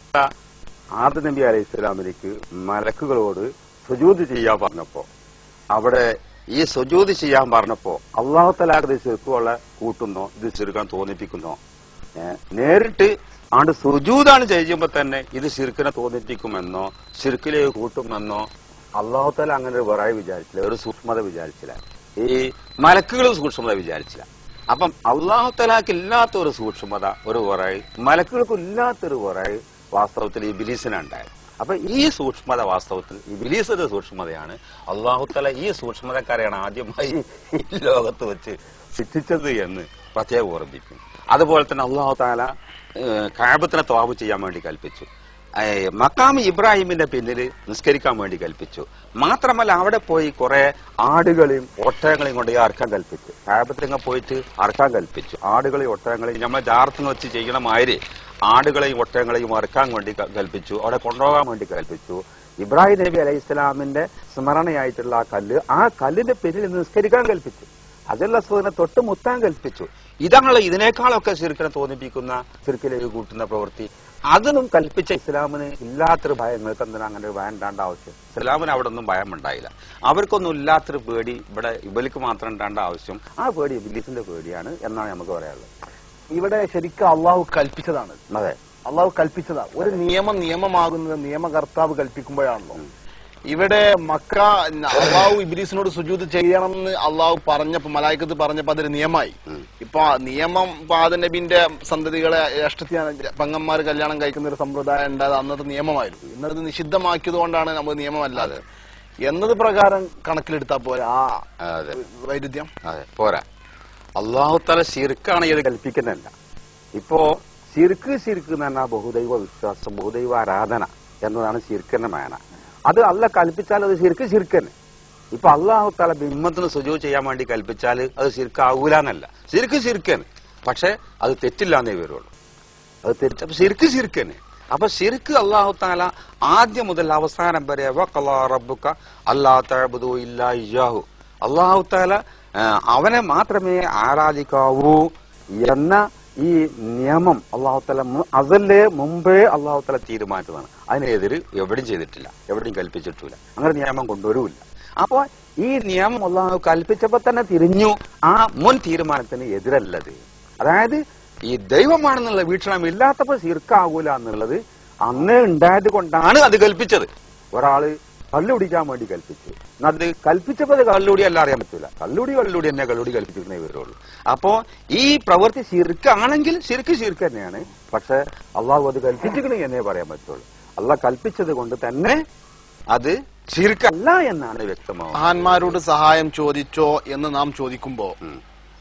ആദ നബി അലൈഹി സ്വലാമിലേക്ക് മലക്കുകളോട് സുജൂത് ചെയ്യാൻ പറഞ്ഞപ്പോ അവിടെ ഈ സുജൂത് ചെയ്യാൻ പറഞ്ഞപ്പോ അള്ളാഹു തലാഖ് ഇത് ചെറുക്കുള്ള കൂട്ടുന്നോ ഇത് ചെറുക്കാൻ തോന്നിപ്പിക്കുന്നോ ഏ, നേരിട്ട് ആണ്ട് സുജൂതാണ് ചെയ്യുമ്പോ തന്നെ ഇത് ശിർക്കിനെ തോന്നിപ്പിക്കുമെന്നോ ശിർക്കിലേക്ക് കൂട്ടുമെന്നോ അള്ളാഹു തല അങ്ങനെ ഒരു വിറയ വിചാരിച്ചില്ല ഒരു സൂക്ഷ്മത വിചാരിച്ചില്ല ഈ മലക്കുകൾ സൂക്ഷ്മത വിചാരിച്ചില്ല അപ്പം അള്ളാഹു തലാക്ക് ഇല്ലാത്ത ഒരു സൂക്ഷ്മത ഒരു വിറയ് മലക്കുകൾക്കും ഇല്ലാത്തൊരു വിറയ് വാസ്തവത്തിൽ ഈ ബിലീസിനുണ്ടായത് അപ്പൊ ഈ സൂക്ഷ്മത വാസ്തവത്തിൽ ഈ ബിലീസിന്റെ സൂക്ഷ്മതയാണ് അള്ളാഹു തല ഈ സൂക്ഷ്മതക്കാരെയാണ് ആദ്യമായി ഈ ലോകത്ത് വെച്ച് ശിക്ഷിച്ചത് എന്ന് പ്രത്യേകം ഓർമ്മിപ്പിക്കും അതുപോലെ തന്നെ അള്ളാഹു താല കാബത്തിനെ ത്വാബ് ചെയ്യാൻ വേണ്ടി കൽപ്പിച്ചു ഏഹ് മക്കാമി ഇബ്രാഹിമിന്റെ പിന്നിൽ നിസ്കരിക്കാൻ വേണ്ടി കൽപ്പിച്ചു മാത്രമല്ല അവിടെ പോയി കുറെ ആടുകളെയും ഒട്ടകങ്ങളെയും കൊണ്ട് അറക്കാൻ കൽപ്പിച്ചു കാബത്തിലങ്ങ് പോയിട്ട് അറക്കാൻ കൽപ്പിച്ചു ആടുകളെയും ഒട്ടകങ്ങളെയും നമ്മൾ ജാർത്തിന് വെച്ച് ചെയ്യണ മാതിരി ആടുകളെയും ഒട്ടകങ്ങളെയും അറക്കാൻ വേണ്ടി ക- കൽപ്പിച്ചു അവിടെ കൊണ്ടുപോകാൻ വേണ്ടി കൽപ്പിച്ചു ഇബ്രാഹിം നബി അലൈഹി ഇസ്ലാമിന്റെ സ്മരണയായിട്ടുള്ള ആ കല്ല് ആ കല്ലിന്റെ പിന്നിൽ നിസ്കരിക്കാൻ കൽപ്പിച്ചു അതല്ല സുഖനെ തൊട്ട് മുത്താൻ കൽപ്പിച്ചു ഇതാണല്ലോ ഇതിനേക്കാളൊക്കെ ശിർക്കിനെ തോന്നിപ്പിക്കുന്ന ശിർക്കിലേക്ക് കൂട്ടുന്ന പ്രവൃത്തി അതിനും കൽപ്പിച്ച ഇസ്ലാമിന് ഇല്ലാത്തൊരു ഭയം നിങ്ങൾക്ക് എന്തിനാ അങ്ങനെ ഒരു ഭയം ഉണ്ടാണ്ട ആവശ്യം ഇസ്ലാമിന് അവിടെ ഒന്നും ഭയം ഉണ്ടായില്ല അവർക്കൊന്നും ഇല്ലാത്തൊരു പേടി ഇവിടെ ഇവർക്ക് മാത്രം ഉണ്ടാണ്ട ആവശ്യം ആ പേടി ഇബിലീസിന്റെ പേടിയാണ് എന്നാണ് നമുക്ക് പറയാനുള്ളത് ഇവിടെ ശരിക്കും അള്ളാഹു കൽപ്പിച്ചതാണ് അതെ അള്ളാഹു കൽപ്പിച്ചതാ ഒരു നിയമം നിയമമാകുന്നത് നിയമകർത്താവ് കൽപ്പിക്കുമ്പോഴാണല്ലോ ഇവിടെ മക്ക അള്ളാഹു ഇബ്രീസിനോട് സുജൂത് ചെയ്യണമെന്ന് അള്ളാഹു പറഞ്ഞപ്പോ മലായിക്കത്ത് പറഞ്ഞപ്പോ അതൊരു നിയമമായി ഇപ്പൊ ആ നിയമം പാത നബിന്റെ സന്തതികളെ ജ്യേഷ്ഠത്തിയാണ് പെങ്ങന്മാർ കല്യാണം കഴിക്കുന്ന ഒരു സമ്പ്രദായം ഉണ്ടായത് അന്നത്തെ നിയമമായിരുന്നു ഇന്നത് നിഷിദ്ധമാക്കിയത് കൊണ്ടാണ് നമുക്ക് നിയമമല്ലാതെ എന്നത് പ്രകാരം കണക്കിലെടുത്താ പോരാ ആ അതെ വൈരുദ്ധ്യം അതെ പോരാ അള്ളാഹു തല ശിർക്കാണ് ഇത് കൽപ്പിക്കുന്നില്ല ഇപ്പോ ശിർക്ക് ശിർക്ക് എന്ന് പറഞ്ഞാൽ ബഹുദൈവ വിശ്വാസം ബഹുദൈവ ആരാധന എന്നതാണ് ശിർക്കന്റെ മേന അത് അല്ല കൽപ്പിച്ചാൽ അത് ശിർക്ക് ശിർക്കന് ഇപ്പൊ അള്ളാഹു തല ബിംബത്തിന് സുജു ചെയ്യാൻ വേണ്ടി കൽപ്പിച്ചാൽ അത് ശിർക്കാവൂല എന്നല്ല ശിർക്ക് ശിർക്കന് പക്ഷെ അത് തെറ്റില്ല എന്നേ വരുള്ളൂ അത് തെറ്റ് അപ്പൊ ശിർക്ക് ശിർക്കന് അപ്പൊ ശിർക്ക് അള്ളാഹു താല ആദ്യം മുതൽ അവസാനം വരെ വഖലാ റബ്ബുക അല്ലാ തഅബുദു ഇല്ലാ ഇയ്യാഹു അള്ളാഹു താല ആ, അവനെ മാത്രമേ ആരാധിക്കാവൂ എന്ന ഈ നിയമം അള്ളാഹു തല അതല്ലേ മുമ്പേ അള്ളാഹു തല തീരുമാനിച്ചതാണ് അതിനെതിര് എവിടെയും ചെയ്തിട്ടില്ല എവിടെയും കൽപ്പിച്ചിട്ടില്ല അങ്ങനെ നിയമം കൊണ്ടുവരൂല്ല അപ്പൊ ഈ നിയമം അള്ളാഹു കൽപ്പിച്ചപ്പോ തന്നെ തിരിഞ്ഞു ആ മുൻ തീരുമാനത്തിന് എതിരല്ലത് അതായത് ഈ ദൈവമാണെന്നുള്ള വീക്ഷണം ഇല്ലാത്തപ്പോ ശിർക്കാകൂല എന്നുള്ളത് അന്നേ ഉണ്ടായത് കൊണ്ടാണ് അത് കൽപ്പിച്ചത് ഒരാള് കള്ളുപിടിക്കാൻ വേണ്ടി കൽപ്പിച്ചു എന്നാ അത് കൽപ്പിച്ചപ്പോ അത് കള്ളുടി അല്ല അറിയാൻ പറ്റൂല കള്ളുടി കള്ളുടി തന്നെ കള്ളുടി കൽപ്പിച്ചിരുന്നേ വരുള്ളൂ അപ്പോ ഈ പ്രവൃത്തി ശിർക്കാണെങ്കിൽ ശിർക്ക് ശിർക്ക് തന്നെയാണ് പക്ഷെ അള്ളാഹു അത് കൽപ്പിച്ചിരിക്കണേ എന്നേ പറയാൻ പറ്റുള്ളൂ അള്ളാഹ് കൽപ്പിച്ചത് കൊണ്ട് തന്നെ അത് ശിർക്കല്ല എന്നാണ് വ്യക്തമാവുന്നത് മഹാന്മാരോട് സഹായം ചോദിച്ചോ എന്ന് നാം ചോദിക്കുമ്പോ ഉം.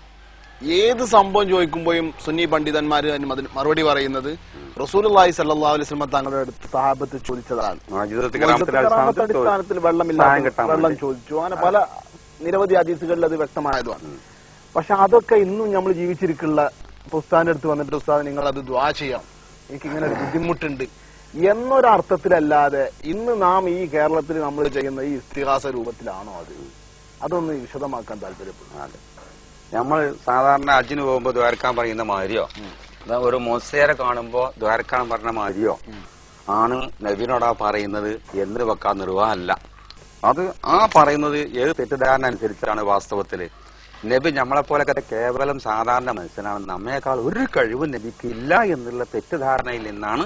ഏത് സംഭവം ചോദിക്കുമ്പോഴും സുന്നി പണ്ഡിതന്മാർ അതിന് മതി- മറുപടി പറയുന്നത് റസൂലുള്ളാഹി സല്ലല്ലാഹു അലൈഹി വസല്ലം തങ്ങളുടെ അടുത്ത് സഹാബത്ത് ചോദിച്ചതാണ് ആ, ജീവിതത്തിൽ കലാമത്തിന്റെ കറാമത്ത് അടിസ്ഥാനത്തിൽ അടിസ്ഥാനത്തിൽ സഹായം വെള്ളമില്ല കിട്ടാൻ വെള്ളം വേണ്ടി. ചോദിച്ചു അങ്ങനെ പല നിരവധി ഹദീസുകളിൽ അത് വ്യക്തമായതുമാണ് പക്ഷെ അതൊക്കെ ഇന്നും നമ്മൾ ജീവിച്ചിരിക്കുള്ള ഇപ്പൊ ഉസ്താദിന്റെ അടുത്ത് വന്നിട്ട് ഉസ്താദ് നിങ്ങൾ അത് ദ്വാ ചെയ്യണം എനിക്ക് ഇങ്ങനെ ഒരു ബുദ്ധിമുട്ടുണ്ട് എന്നൊരർത്ഥത്തിലല്ലാതെ ഇന്ന് നാം ഈ കേരളത്തിൽ നമ്മൾ ചെയ്യുന്ന ഈ ഇസ്തിഹാസ രൂപത്തിലാണോ അത് അതൊന്ന് വിശദമാക്കാൻ താല്പര്യപ്പെടുന്നു അതെ നമ്മൾ സാധാരണ അജിന് പോകുമ്പോ ദ്വാരക്കാൻ പറയുന്ന മാതിരിയോ ദാ ഒരു മൊസേരെ കാണുമ്പോ ദ്വാരക്കാൻ പറഞ്ഞ മാതിരിയോ ആണ് നബിനോടാ പറയുന്നത് എന്ന് വെക്കാൻ നിർവാഹമല്ല അത് ആ പറയുന്നത് ഏത് തെറ്റിദ്ധാരണ അനുസരിച്ചാണ് വാസ്തവത്തില് നബി നമ്മളെ പോലൊക്കെ കേവലം സാധാരണ മനുഷ്യനാണ് നമ്മേക്കാൾ ഒരു കഴിവും നബിക്ക് ഇല്ല എന്നുള്ള തെറ്റിദ്ധാരണയിൽ നിന്നാണ്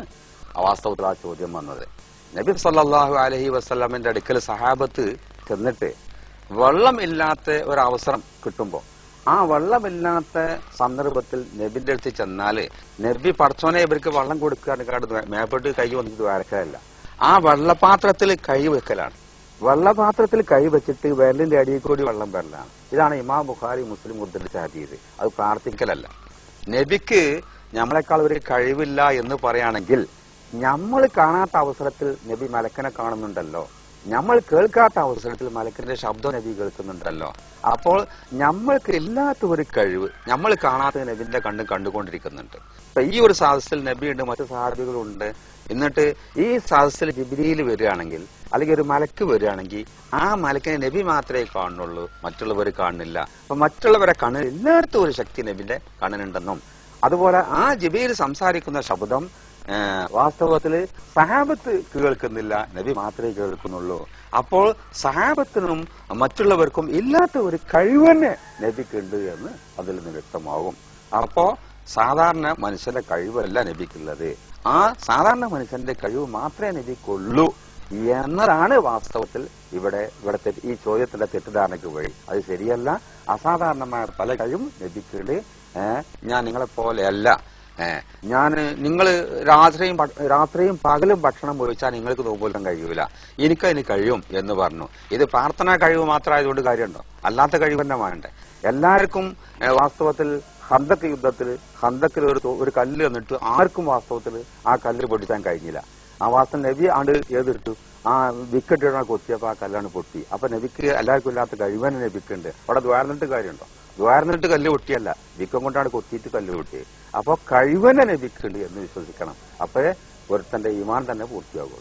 വാസ്തവത്തിൽ ആ ചോദ്യം വന്നത് നബി സല്ലല്ലാഹു അലൈഹി വസല്ലമിന്റെ അടുക്കൽ സഹാബത്ത് ചെന്നിട്ട് വെള്ളം ഇല്ലാത്ത ഒരു അവസരം കിട്ടുമ്പോൾ ആ വെള്ളമില്ലാത്ത സന്ദർഭത്തിൽ നബിന്റെ അടുത്ത് ചെന്നാല് നബി പടച്ചോനെ ഇവർക്ക് വെള്ളം കൊടുക്കാണ്ട് മേപ്പോട്ട് കൈ വന്നിട്ട് വരക്കലല്ല ആ വെള്ളപാത്രത്തിൽ കൈ വെക്കലാണ് വെള്ളപാത്രത്തിൽ കൈ വെച്ചിട്ട് വിരലിന്റെ അടിയിൽ കൂടി വെള്ളം വരലാണ് ഇതാണ് ഇമാം ബുഖാരി മുസ്ലിം ഉദ്ധരിച്ച ഹദീസ് അത് പ്രാർത്ഥിക്കലല്ല നബിക്ക് നമ്മളെക്കാൾ ഒരു കഴിവില്ല എന്ന് പറയുകയാണെങ്കിൽ നമ്മൾ കാണാത്ത അവസരത്തിൽ നബി മലക്കനെ കാണുന്നുണ്ടല്ലോ നമ്മൾ കേൾക്കാത്ത അവസരത്തിൽ മലക്കിന്റെ ശബ്ദം നബി കേൾക്കുന്നുണ്ടല്ലോ അപ്പോൾ നമ്മൾക്ക് ഇല്ലാത്ത ഒരു കഴിവ് നമ്മൾ കാണാത്ത നബിന്റെ കണ്ണ് കണ്ടുകൊണ്ടിരിക്കുന്നുണ്ട് അപ്പൊ ഈ ഒരു സാഹസത്തിൽ നബിയുണ്ട് മറ്റു സാധ്യതകളുണ്ട് എന്നിട്ട് ഈ സാഹസത്തിൽ ജിബിരിയിൽ വരികയാണെങ്കിൽ അല്ലെങ്കിൽ ഒരു മലക്ക് വരികയാണെങ്കിൽ ആ മലക്കിനെ നബി മാത്രമേ കാണുന്നുള്ളൂ മറ്റുള്ളവർ കാണുന്നില്ല അപ്പൊ മറ്റുള്ളവരെ കണ്ണിൽ എല്ലായിടത്തും ഒരു ശക്തി നബിന്റെ കണ്ണിനുണ്ടെന്നും അതുപോലെ ആ ജിബിയിൽ സംസാരിക്കുന്ന ശബ്ദം ഏഹ് വാസ്തവത്തില് സഹാബത്ത് കേൾക്കുന്നില്ല നബി മാത്രമേ കേൾക്കുന്നുള്ളൂ അപ്പോൾ സഹാബത്തിനും മറ്റുള്ളവർക്കും ഇല്ലാത്ത ഒരു കഴിവന്നെ നബിക്കുണ്ട് എന്ന് അതിൽ നിന്ന് വ്യക്തമാകും അപ്പോ സാധാരണ മനുഷ്യന്റെ കഴിവല്ല നബിക്കുള്ളത് ആ സാധാരണ മനുഷ്യന്റെ കഴിവ് മാത്രമേ നബിക്കുള്ളൂ എന്നതാണ് വാസ്തവത്തിൽ ഇവിടെ ഇവിടെ തെറ്റ് ഈ ചോദ്യത്തിന്റെ തെറ്റിദ്ധാരണയ്ക്ക് വഴി അത് ശരിയല്ല അസാധാരണമായ പല കഴിവും നബിക്കുണ്ട് ഏഹ് ഞാൻ നിങ്ങളെ പോലെയല്ല ഏഹ് ഞാൻ നിങ്ങൾ രാത്രിയും ഭ- രാത്രിയും പകലും ഭക്ഷണം ഉപയോഗിച്ചാൽ നിങ്ങൾക്ക് നോക്കാൻ കഴിയൂല എനിക്കതിന് കഴിയും എന്ന് പറഞ്ഞു ഇത് പ്രാർത്ഥനാ കഴിവ് മാത്രമായതുകൊണ്ട് കാര്യമുണ്ടോ അല്ലാത്ത കഴിവ് തന്നെ വേണ്ടേ എല്ലാവർക്കും ഏഹ്, വാസ്തവത്തിൽ ഹന്തക്ക് യുദ്ധത്തിൽ ഹന്തക്കിൽ ഒരു തോ- ഒരു കല്ല് എന്നിട്ട് ആർക്കും വാസ്തവത്തിൽ ആ കല്ല് പൊട്ടിച്ചാൻ കഴിഞ്ഞില്ല ആ വാസ്തവം നബി ആണ്ട് ഏതിട്ടു ആ വിക്കറ്റ് ഇടാൻ കൊത്തിയപ്പോ ആ കല്ലാണ് പൊട്ടി അപ്പൊ നബിക്ക് എല്ലാവർക്കും ഇല്ലാത്ത കഴിവന്നെ നബിക്കുണ്ട് അവിടെ ദ്വാരന്നിട്ട് കാര്യമുണ്ടോ ദ്വാരന്നിട്ട് കല്ല് പൊട്ടിയല്ല വിക്കം കൊണ്ടാണ് കൊത്തിയിട്ട് കല്ല് പൊട്ടിയത് അപ്പൊ കഴിവന്നെ നബിക്കുണ്ട് എന്ന് വിശ്വസിക്കണം അപ്പോഴേ ഒരുത്തന്റെ ഈമാൻ തന്നെ പൂർത്തിയാകുള്ളൂ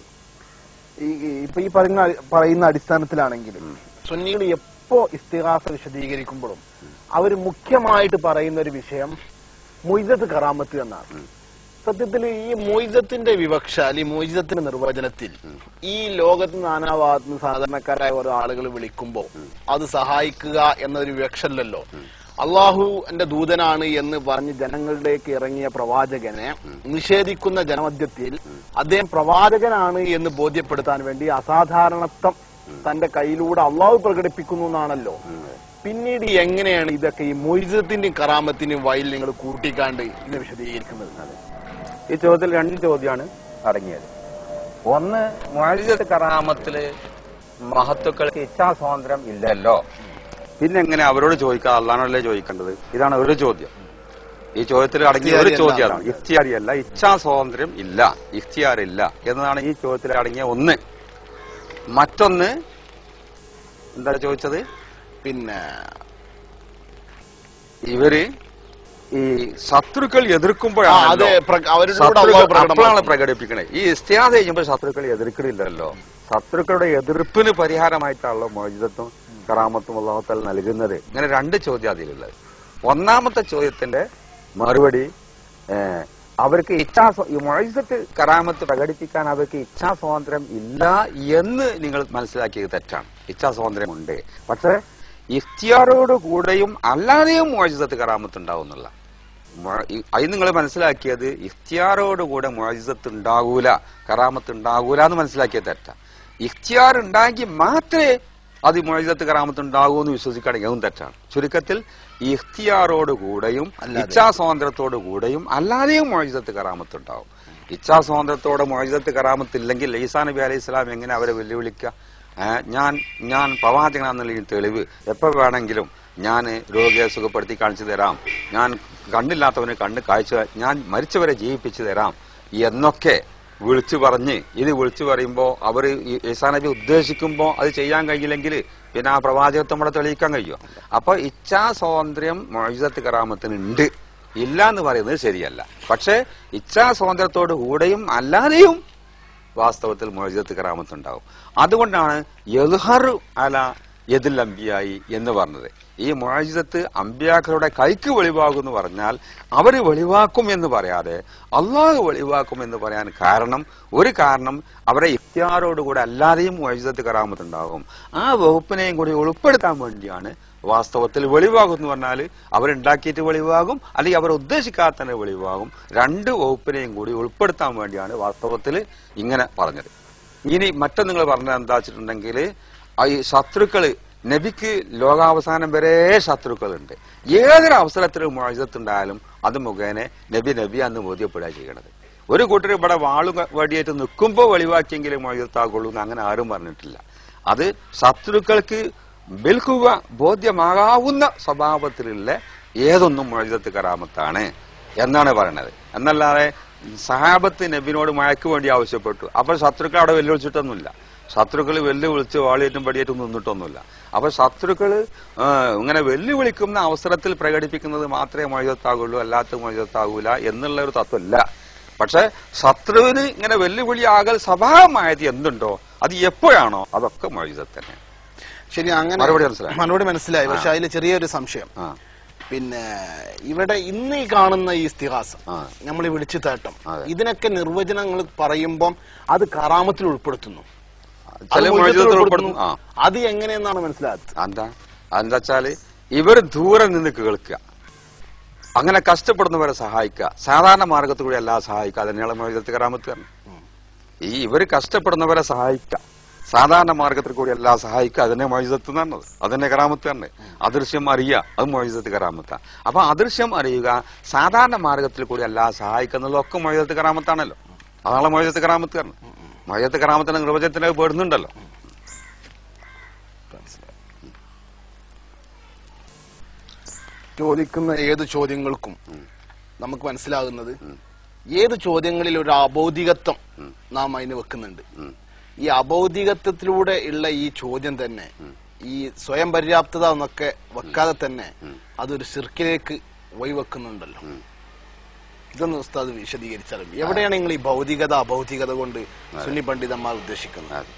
ഈ ഈ- ഇപ്പൊ ഈ പറയുന്ന പറയുന്ന അടിസ്ഥാനത്തിലാണെങ്കിലും സുന്നികൾ എപ്പോ ഇസ്തിഹാസ വിശദീകരിക്കുമ്പോഴും അവർ മുഖ്യമായിട്ട് പറയുന്ന ഒരു വിഷയം മൊയ്സത്ത് കറാമത്ത് എന്നാണ് സത്യത്തിൽ ഈ മൊയ്സത്തിന്റെ വിവക്ഷ അല്ലെങ്കിൽ മൊയ്സത്തിന്റെ നിർവചനത്തിൽ ഈ ലോകത്ത് നാനാഭാഗത്ത് നിന്ന് സാധാരണക്കാരായ ഓരോ ആളുകൾ വിളിക്കുമ്പോൾ അത് സഹായിക്കുക എന്നൊരു വിവക്ഷല്ലല്ലോ അള്ളാഹു എന്റെ ദൂതനാണ് എന്ന് പറഞ്ഞ് ജനങ്ങളിലേക്ക് ഇറങ്ങിയ പ്രവാചകനെ നിഷേധിക്കുന്ന ജനമധ്യത്തിൽ അദ്ദേഹം പ്രവാചകനാണ് എന്ന് ബോധ്യപ്പെടുത്താൻ വേണ്ടി അസാധാരണത്വം തന്റെ കയ്യിലൂടെ അള്ളാഹു പ്രകടിപ്പിക്കുന്നു എന്നാണല്ലോ പിന്നീട് എങ്ങനെയാണ് ഇതൊക്കെ ഈ മൊയ്സത്തിന്റെയും കറാമത്തിന്റെയും വയൽ നിങ്ങൾ കൂട്ടിക്കാണ്ട് ഇത് വിശദീകരിക്കുന്നത് ഈ ചോദ്യത്തിൽ രണ്ട് ചോദ്യമാണ് അടങ്ങിയത് ഒന്ന് മുഅജിസത്ത് കറാമത്തില് മഹത്തുക്കൾക്ക് ഇച്ഛാസ്വാതന്ത്ര്യം ഇല്ലല്ലോ പിന്നെ എങ്ങനെ അവരോട് ചോദിക്കുക അള്ളാണല്ലേ ചോദിക്കേണ്ടത് ഇതാണ് ഒരു ചോദ്യം ഈ ചോദ്യത്തിൽ അടങ്ങിയ ഒരു ഇഖ്തിയാരി ചോദ്യമാണ് അല്ല. ഇഖ്തിയാരി അല്ല ഇച്ഛാ സ്വാതന്ത്ര്യം ഇല്ല ഇഖ്തിയാർ ഇല്ല എന്നതാണ് ഈ ചോദ്യത്തിൽ അടങ്ങിയ ഒന്ന് മറ്റൊന്ന് എന്താ ചോദിച്ചത് പിന്നെ ഇവര് ഈ ശത്രുക്കൾ ആ, എതിർക്കുമ്പോഴാണ് അത് പ്ര- അവരുടെ കൂടെ ശത്രുക്കൾ അള്ളാഹു അപ്പോഴാണ് പ്രകടമാക്കും. പ്രകടിപ്പിക്കണേ ഈ ഇസ്തിയാദ ചെയ്യുമ്പോൾ ശത്രുക്കൾ എതിർക്കണില്ലല്ലോ ശത്രുക്കളുടെ എതിർപ്പിന് പരിഹാരമായിട്ടാണല്ലോ മോചിതത്വം കറാമത്തും അള്ളാഹുത്താൽ നൽകുന്നത് ഇങ്ങനെ രണ്ട് ചോദ്യം അതിലുള്ളത് ഒന്നാമത്തെ ചോദ്യത്തിന്റെ മറുപടി ഏഹ്, അവർക്ക് ഇച്ഛാ സ്വാ- ഈ മോചിതത്ത് കറാമത്ത് പ്രകടിപ്പിക്കാൻ അവർക്ക് ഇച്ഛാ സ്വാതന്ത്ര്യം ഇല്ല എന്ന് നിങ്ങൾ മനസ്സിലാക്കിയത് തെറ്റാണ് ഇച്ഛാ സ്വാതന്ത്ര്യം ഉണ്ട് പക്ഷെ ഇഫ്തിയാറോട് കൂടെയും അല്ലാതെയും മോചിതത്ത് കറാമത്ത് ഉണ്ടാവും എന്നുള്ള മൊ- ഈ- അത് നിങ്ങൾ മനസ്സിലാക്കിയത് ഇഖ്തിയാറോടുകൂടെ മുഅജിസത്ത് ഉണ്ടാകൂല കറാമത്ത് ഉണ്ടാകൂല എന്ന് മനസ്സിലാക്കിയ തെറ്റ ഇഖ്തിയാർ ഉണ്ടാക്കി മാത്രമേ അത് മുഅജിസത്ത് കറാമത്ത് ഉണ്ടാകൂ എന്ന് വിശ്വസിക്കുകയാണെങ്കിൽ അതും തെറ്റാണ് ചുരുക്കത്തിൽ ഇഖ്തിയാറോടുകൂടെയും ഇച്ഛാ സ്വാതന്ത്ര്യത്തോടു കൂടെയും അല്ലാതെയും മുഅജിസത്ത് കറാമത്ത് ഉണ്ടാവും ഇച്ഛാ സ്വാതന്ത്ര്യത്തോടെ മുഅജിസത്ത് കറാമത്ത് ഇല്ലെങ്കിൽ ഈസാ നബി അലൈഹി സ്വലാം എങ്ങനെ അവരെ വെല്ലുവിളിക്കുക ഏ, ഞാൻ ഞാൻ പ്രവാചകനാന്നുള്ള തെളിവ് എപ്പോ വേണമെങ്കിലും ഞാൻ രോഗിയെ സുഖപ്പെടുത്തി കാണിച്ചു തരാം ഞാൻ കണ്ണില്ലാത്തവന് കണ്ണ് കാഴ്ച ഞാൻ മരിച്ചവരെ ജീവിപ്പിച്ചു തരാം എന്നൊക്കെ വിളിച്ചു പറഞ്ഞ് ഇത് വിളിച്ചു പറയുമ്പോ അവർ ഈസാ നബി ഉദ്ദേശിക്കുമ്പോ അത് ചെയ്യാൻ കഴിയില്ലെങ്കിൽ പിന്നെ ആ പ്രവാചകത്വം ഇവിടെ തെളിയിക്കാൻ കഴിയുമോ അപ്പൊ ഇച്ഛാ സ്വാതന്ത്ര്യം മൊഴിസത്ത് കറാമത്തിന് ഉണ്ട് ഇല്ല എന്ന് പറയുന്നത് ശരിയല്ല പക്ഷേ ഇച്ഛാ സ്വാതന്ത്ര്യത്തോടു കൂടെയും അല്ലാതെയും വാസ്തവത്തിൽ മൊഴിജത്ത് കറാമത്ത് ഉണ്ടാവും അതുകൊണ്ടാണ് യദ്ഹറു അല യദുൽ അംബിയായി എന്ന് പറഞ്ഞത് ഈ മൊഴിജത്ത് അമ്പിയാക്കളുടെ കൈക്ക് വെളിവാകും എന്ന് പറഞ്ഞാൽ അവര് വെളിവാക്കും എന്ന് പറയാതെ അള്ളാഹു വെളിവാക്കും എന്ന് പറയാൻ കാരണം ഒരു കാരണം അവരെ ഇഫ്തിയാറോടുകൂടെ അല്ലാതെയും മൊഴിജത്ത് കറാമത്ത് ഉണ്ടാകും ആ വകുപ്പിനെയും കൂടി ഉൾപ്പെടുത്താൻ വേണ്ടിയാണ് വാസ്തവത്തിൽ വെളിവാകും എന്ന് പറഞ്ഞാൽ അവരുണ്ടാക്കിയിട്ട് വെളിവാകും അല്ലെങ്കിൽ അവർ ഉദ്ദേശിക്കാതെ തന്നെ വെളിവാകും രണ്ട് വകുപ്പിനെയും കൂടി ഉൾപ്പെടുത്താൻ വേണ്ടിയാണ് വാസ്തവത്തിൽ ഇങ്ങനെ പറഞ്ഞത് ഇനി മറ്റൊന്ന് നിങ്ങൾ പറഞ്ഞത് എന്താ വെച്ചിട്ടുണ്ടെങ്കിൽ ഈ ശത്രുക്കള് നബിക്ക് ലോകാവസാനം വരെ ശത്രുക്കളുണ്ട് ഏതൊരു അവസരത്തിലും മോചത്തുണ്ടായാലും അത് മുഖേന നബി നബി അന്ന് ബോധ്യപ്പെടുക ചെയ്യണത് ഒരു കൂട്ടർ ഇവിടെ വാളും വടിയായിട്ട് നിൽക്കുമ്പോൾ വെളിവാക്കിയെങ്കിലും മോചത്താകുള്ളൂ എന്ന് അങ്ങനെ ആരും പറഞ്ഞിട്ടില്ല അത് ശത്രുക്കൾക്ക് ബിൽക്കുക ബോധ്യമാകാവുന്ന സ്വഭാവത്തിലുള്ള ഏതൊന്നും മോചത്ത് കറാമത്താണ് എന്നാണ് പറയണത് എന്നല്ലാതെ സഹാബത്ത് നബിനോട് മയക്ക് വേണ്ടി ആവശ്യപ്പെട്ടു അപ്പോൾ ശത്രുക്കൾ അവിടെ വെല്ലുവിളിച്ചിട്ടൊന്നുമില്ല ശത്രുക്കൾ വെല്ലുവിളിച്ച് വാളിയേറ്റും പടിയേറ്റും നിന്നിട്ടൊന്നുമില്ല അപ്പൊ ശത്രുക്കള് ആ, ഇങ്ങനെ വെല്ലുവിളിക്കുന്ന അവസരത്തിൽ പ്രകടിപ്പിക്കുന്നത് മാത്രമേ മൊയ്യത്താകുള്ളൂ അല്ലാത്ത മൊയ്യത്താകൂല എന്നുള്ള ഒരു തത്വമല്ല പക്ഷെ ശത്രുവിന് ഇങ്ങനെ വെല്ലുവിളിയാകൽ സ്വഭാവമായത് എന്തുണ്ടോ അത് എപ്പോഴാണോ അതൊക്കെ മൊയ്യത്ത് തന്നെ ശരി അങ്ങനെ മറുപടി മനസ്സിലായി. മറുപടി മനസ്സിലായി പക്ഷെ അതിൽ ചെറിയൊരു സംശയം ആ പിന്നെ ഇവിടെ ഇന്ന് ഈ കാണുന്ന ഈ ഇസ്തിഹാസം ആ. നമ്മൾ ഈ വിളിച്ചു തേട്ടം അതെ. ഇതിനൊക്കെ നിർവചനങ്ങൾ പറയുമ്പം അത് കറാമത്തിൽ ഉൾപ്പെടുത്തുന്നു അത് ചില മുഴുവത്തിൽ മൊയ്യത്തിൽ ഉൾപ്പെടുത്തുന്നു. ഉൾപ്പെടുത്തും ആ അത് എങ്ങനെയെന്നാണ് മനസ്സിലായത് എന്താ എന്താ വെച്ചാല് ഇവർ ദൂരെ നിന്ന് കേൾക്കുക അങ്ങനെ കഷ്ടപ്പെടുന്നവരെ സഹായിക്കുക സാധാരണ മാർഗത്തിൽ കൂടി അല്ല സഹായിക്കുക അതന്നെയാണ് മൊയ്തത്ത് കറാമത്ത് തന്നെ ഈ ഇവർ കഷ്ടപ്പെടുന്നവരെ സഹായിക്കുക സാധാരണ മാർഗത്തിൽ കൂടി അല്ല സഹായിക്കുക അതിനെ മൊയ്തത്ത് തന്നത് അതിനെ കറാമത്ത് തന്നെ അദൃശ്യം അറിയുക അത് മൊയ്തത്ത് കറാമത്ത അപ്പൊ അദൃശ്യം അറിയുക സാധാരണ മാർഗത്തിൽ കൂടി അല്ല സഹായിക്കുന്നതൊക്കെ മൊയ്തത്ത് കറാമത്താണല്ലോ അതാണ് മൊയ്തത്ത് കറാമത്ത് തന്നെ മൊയ്തത്ത് കറാമത്തിന്റെ നിർവചനത്തിന് പെടുന്നുണ്ടല്ലോ ചോദിക്കുന്ന ഏത് ചോദ്യങ്ങൾക്കും നമുക്ക് മനസ്സിലാകുന്നത് ഏത് ചോദ്യങ്ങളിൽ ഒരു അബൗദികത്വം നാം അതിന് വെക്കുന്നുണ്ട് ഉം. ഈ അബൗദികത്വത്തിലൂടെ ഉള്ള ഈ ചോദ്യം തന്നെ ഈ സ്വയം പര്യാപ്തത എന്നൊക്കെ വെക്കാതെ തന്നെ അതൊരു സിർക്കിലേക്ക് വഴിവെക്കുന്നുണ്ടല്ലോ ഇതൊന്ന് ഉസ്താദ് വിശദീകരിച്ചാലും എവിടെയാണ് നിങ്ങൾ ഈ ഭൗതികത അഭൗതികത കൊണ്ട് സുന്നി പണ്ഡിതന്മാർ ഉദ്ദേശിക്കുന്നത് അതെ.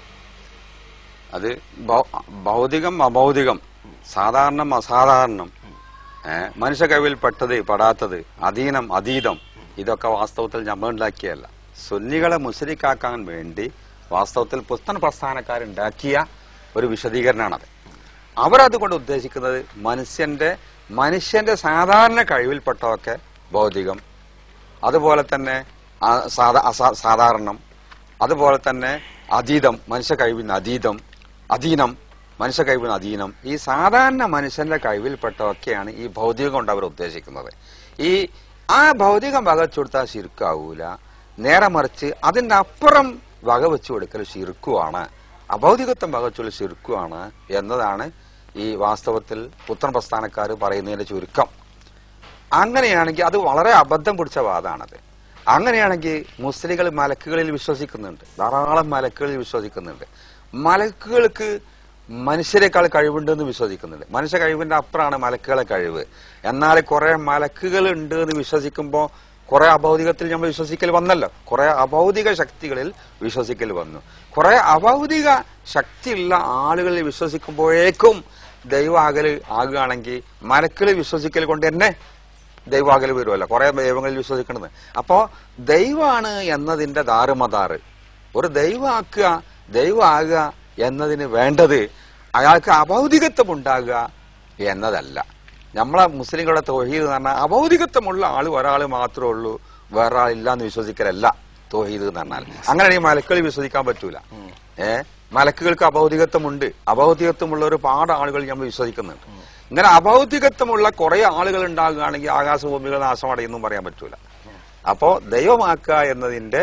അത് ഭൗ- ഭൗതികം അഭൗതികം സാധാരണം അസാധാരണം ഏ, മനുഷ്യ കഴിവിൽപ്പെട്ടത് പെടാത്തത് അധീനം അതീതം ഇതൊക്കെ വാസ്തവത്തിൽ നമ്മൾ ഉണ്ടാക്കിയല്ല സുന്നികളെ മുസ്ലിക്കാക്കാൻ വേണ്ടി വാസ്തവത്തിൽ പുസ്തക പ്രസ്ഥാനക്കാരുണ്ടാക്കിയ ഒരു വിശദീകരണമാണത് അവരതുകൊണ്ട് ഉദ്ദേശിക്കുന്നത് മനുഷ്യന്റെ മനുഷ്യന്റെ സാധാരണ കഴിവിൽപ്പെട്ടതൊക്കെ ഭൗതികം അതുപോലെ തന്നെ ആ സാധാ- അസാ- സാധാരണം അതുപോലെ തന്നെ അതീതം മനുഷ്യ കഴിവിന് അതീതം അധീനം മനുഷ്യ കഴിവിന് അധീനം ഈ സാധാരണ മനുഷ്യന്റെ കഴിവിൽപ്പെട്ടതൊക്കെയാണ് ഈ ഭൗതികം കൊണ്ട് അവർ ഉദ്ദേശിക്കുന്നത് ഈ ആ ഭൗതികം വകച്ചു കൊടുത്താൽ ശിർക്കാവൂല നേരെ മറിച്ച് അതിന്റെ അപ്പുറം വക വെച്ചു കൊടുക്കൽ ശിർക്കുവാണ് അഭൗതികത്വം വകച്ചുള്ള ശിർക്കുവാണ് എന്നതാണ് ഈ വാസ്തവത്തിൽ പുത്രൻ പ്രസ്ഥാനക്കാർ പറയുന്നതിന്റെ ചുരുക്കം അങ്ങനെയാണെങ്കിൽ അത് വളരെ അബദ്ധം പിടിച്ച വാദമാണത് അങ്ങനെയാണെങ്കിൽ മുസ്ലിങ്ങൾ മലക്കുകളിൽ വിശ്വസിക്കുന്നുണ്ട് ധാരാളം മലക്കുകളിൽ വിശ്വസിക്കുന്നുണ്ട് മലക്കുകൾക്ക് മനുഷ്യരെക്കാൾ കഴിവുണ്ടെന്ന് വിശ്വസിക്കുന്നുണ്ട് മനുഷ്യ കഴിവിന്റെ അപ്പുറമാണ് മലക്കുകളെ കഴിവ് എന്നാൽ കുറെ മലക്കുകൾ ഉണ്ട് എന്ന് വിശ്വസിക്കുമ്പോൾ കുറെ അഭൗതികത്തിൽ നമ്മൾ വിശ്വസിക്കൽ വന്നല്ലോ കുറെ അഭൗതിക ശക്തികളിൽ വിശ്വസിക്കൽ വന്നു കുറെ അഭൗതിക ശക്തിയുള്ള ആളുകളിൽ വിശ്വസിക്കുമ്പോഴേക്കും ദൈവാകല് ആകുകയാണെങ്കിൽ മലക്കുകൾ വിശ്വസിക്കൽ കൊണ്ട് തന്നെ ദൈവാകല് വരുമല്ലോ കുറെ ദൈവങ്ങളിൽ വിശ്വസിക്കണത് അപ്പോ ദൈവമാണ് എന്നതിന്റെ ദാറുമതാറ് ഒരു ദൈവമാക്കുക ദൈവമാകുക എന്നതിന് വേണ്ടത് അയാൾക്ക് അഭൗതികത്വം ഉണ്ടാകുക എന്നതല്ല നമ്മളെ മുസ്ലിങ്ങളുടെ തോഹീദ് എന്ന് പറഞ്ഞാൽ അഭൗതികത്വമുള്ള ആൾ ഒരാൾ മാത്രമേ ഉള്ളൂ വേറെ ആളില്ല എന്ന് വിശ്വസിക്കലല്ല തോഹീദ് എന്ന് പറഞ്ഞാൽ അങ്ങനെ ഈ മലക്കളിൽ വിശ്വസിക്കാൻ പറ്റൂല ഏ മലക്കുകൾക്ക് അഭൗതികത്വമുണ്ട് അഭൗതികത്വമുള്ള ഒരുപാട് ആളുകൾ നമ്മൾ വിശ്വസിക്കുന്നുണ്ട് ഇങ്ങനെ അഭൗതികത്വമുള്ള കുറെ ആളുകൾ ഉണ്ടാകുകയാണെങ്കിൽ ആകാശഭൂമികൾ നാശമടയൊന്നും പറയാൻ പറ്റൂല അപ്പോ ദൈവമാക്കുക എന്നതിന്റെ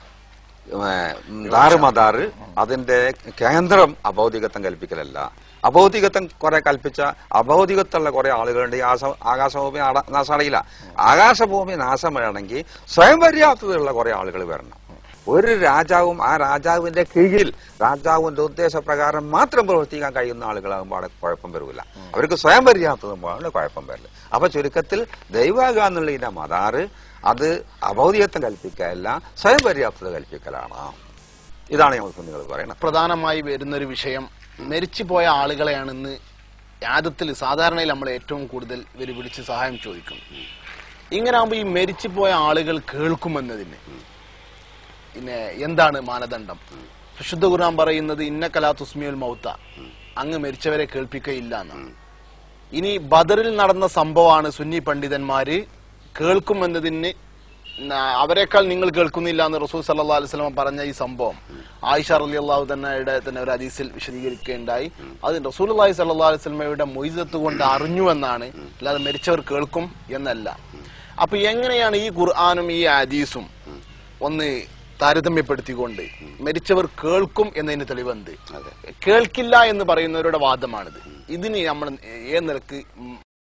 ദാറുമദാറ് അതിന്റെ കേന്ദ്രം അഭൗതികത്വം കൽപ്പിക്കലല്ല അഭൗതികത്വം കുറെ കൽപ്പിച്ച അഭൗതികത്വമുള്ള കുറെ ആളുകളുണ്ട് ഈ ആസ- ആകാശഭൂമി അട- നാശമടയില്ല ആകാശഭൂമി നാശം വരണമെങ്കിൽ സ്വയം പര്യാപ്തതയുള്ള കുറെ ആളുകൾ വരണം ഒരു രാജാവും ആ രാജാവിന്റെ കീഴിൽ രാജാവിന്റെ ഉദ്ദേശപ്രകാരം മാത്രം പ്രവർത്തിക്കാൻ കഴിയുന്ന ആളുകളാകുമ്പോൾ അവിടെ കുഴപ്പം വരില്ല അവർക്ക് സ്വയം പര്യാപ്തമാകുമ്പോൾ കുഴപ്പം വരില്ല അപ്പൊ ചുരുക്കത്തിൽ ദൈവാക എന്നുള്ള ഇതിന്റെ മതാറ് അത് അഭൗതികത്വം കൽപ്പിക്കലല്ല സ്വയം പര്യാപ്തത കൽപ്പിക്കലാണ് ഇതാണ് ഞങ്ങൾ കുഞ്ഞുങ്ങൾ പറയുന്നത് പ്രധാനമായി വരുന്നൊരു വിഷയം മരിച്ചുപോയ ആളുകളെയാണ് ഇന്ന് യാദത്തിൽ സാധാരണയിൽ നമ്മൾ ഏറ്റവും കൂടുതൽ ഇവർ വിളിച്ച് സഹായം ചോദിക്കുന്നത് ഇങ്ങനെ ആകുമ്പോൾ ഈ മരിച്ചുപോയ ആളുകൾ കേൾക്കുമെന്നതിന് പിന്നെ എന്താണ് മാനദണ്ഡം വിശുദ്ധ ഖുർആൻ പറയുന്നത് ഇന്ന കലാ തുസ്മിയുൽ മൗത്ത അങ്ങ് മരിച്ചവരെ കേൾപ്പിക്കയില്ല എന്നാണ് ഇനി ബദറിൽ നടന്ന സംഭവമാണ് സുന്നി പണ്ഡിതന്മാര് കേൾക്കുമെന്നതിന് ന- അവരെക്കാൾ നിങ്ങൾ കേൾക്കുന്നില്ല എന്ന് റസൂൽ സല്ലാ അലിസ്ലാം പറഞ്ഞ ഈ സംഭവം ആയിഷ അലി അള്ളാഹു തന്നെയുടെ തന്നെ ഒരു ഹദീസിൽ വിശദീകരിക്കുകയുണ്ടായി അത് റസൂൽ അള്ളാഹി സല്ലാ അലിസ്ലമയുടെ മൊയ്സത്ത് കൊണ്ട് അറിഞ്ഞു എന്നാണ് അല്ലാതെ മരിച്ചവർ കേൾക്കും എന്നല്ല അപ്പൊ എങ്ങനെയാണ് ഈ ഖുർആാനും ഈ ഹദീസും ഒന്ന് താരതമ്യപ്പെടുത്തിക്കൊണ്ട് മരിച്ചവർ കേൾക്കും എന്നതിന് തെളിവെന്ത് അതെ കേൾക്കില്ല എന്ന് പറയുന്നവരുടെ വാദമാണിത് ഇതിന് നമ്മൾ ഏത് നിലക്ക്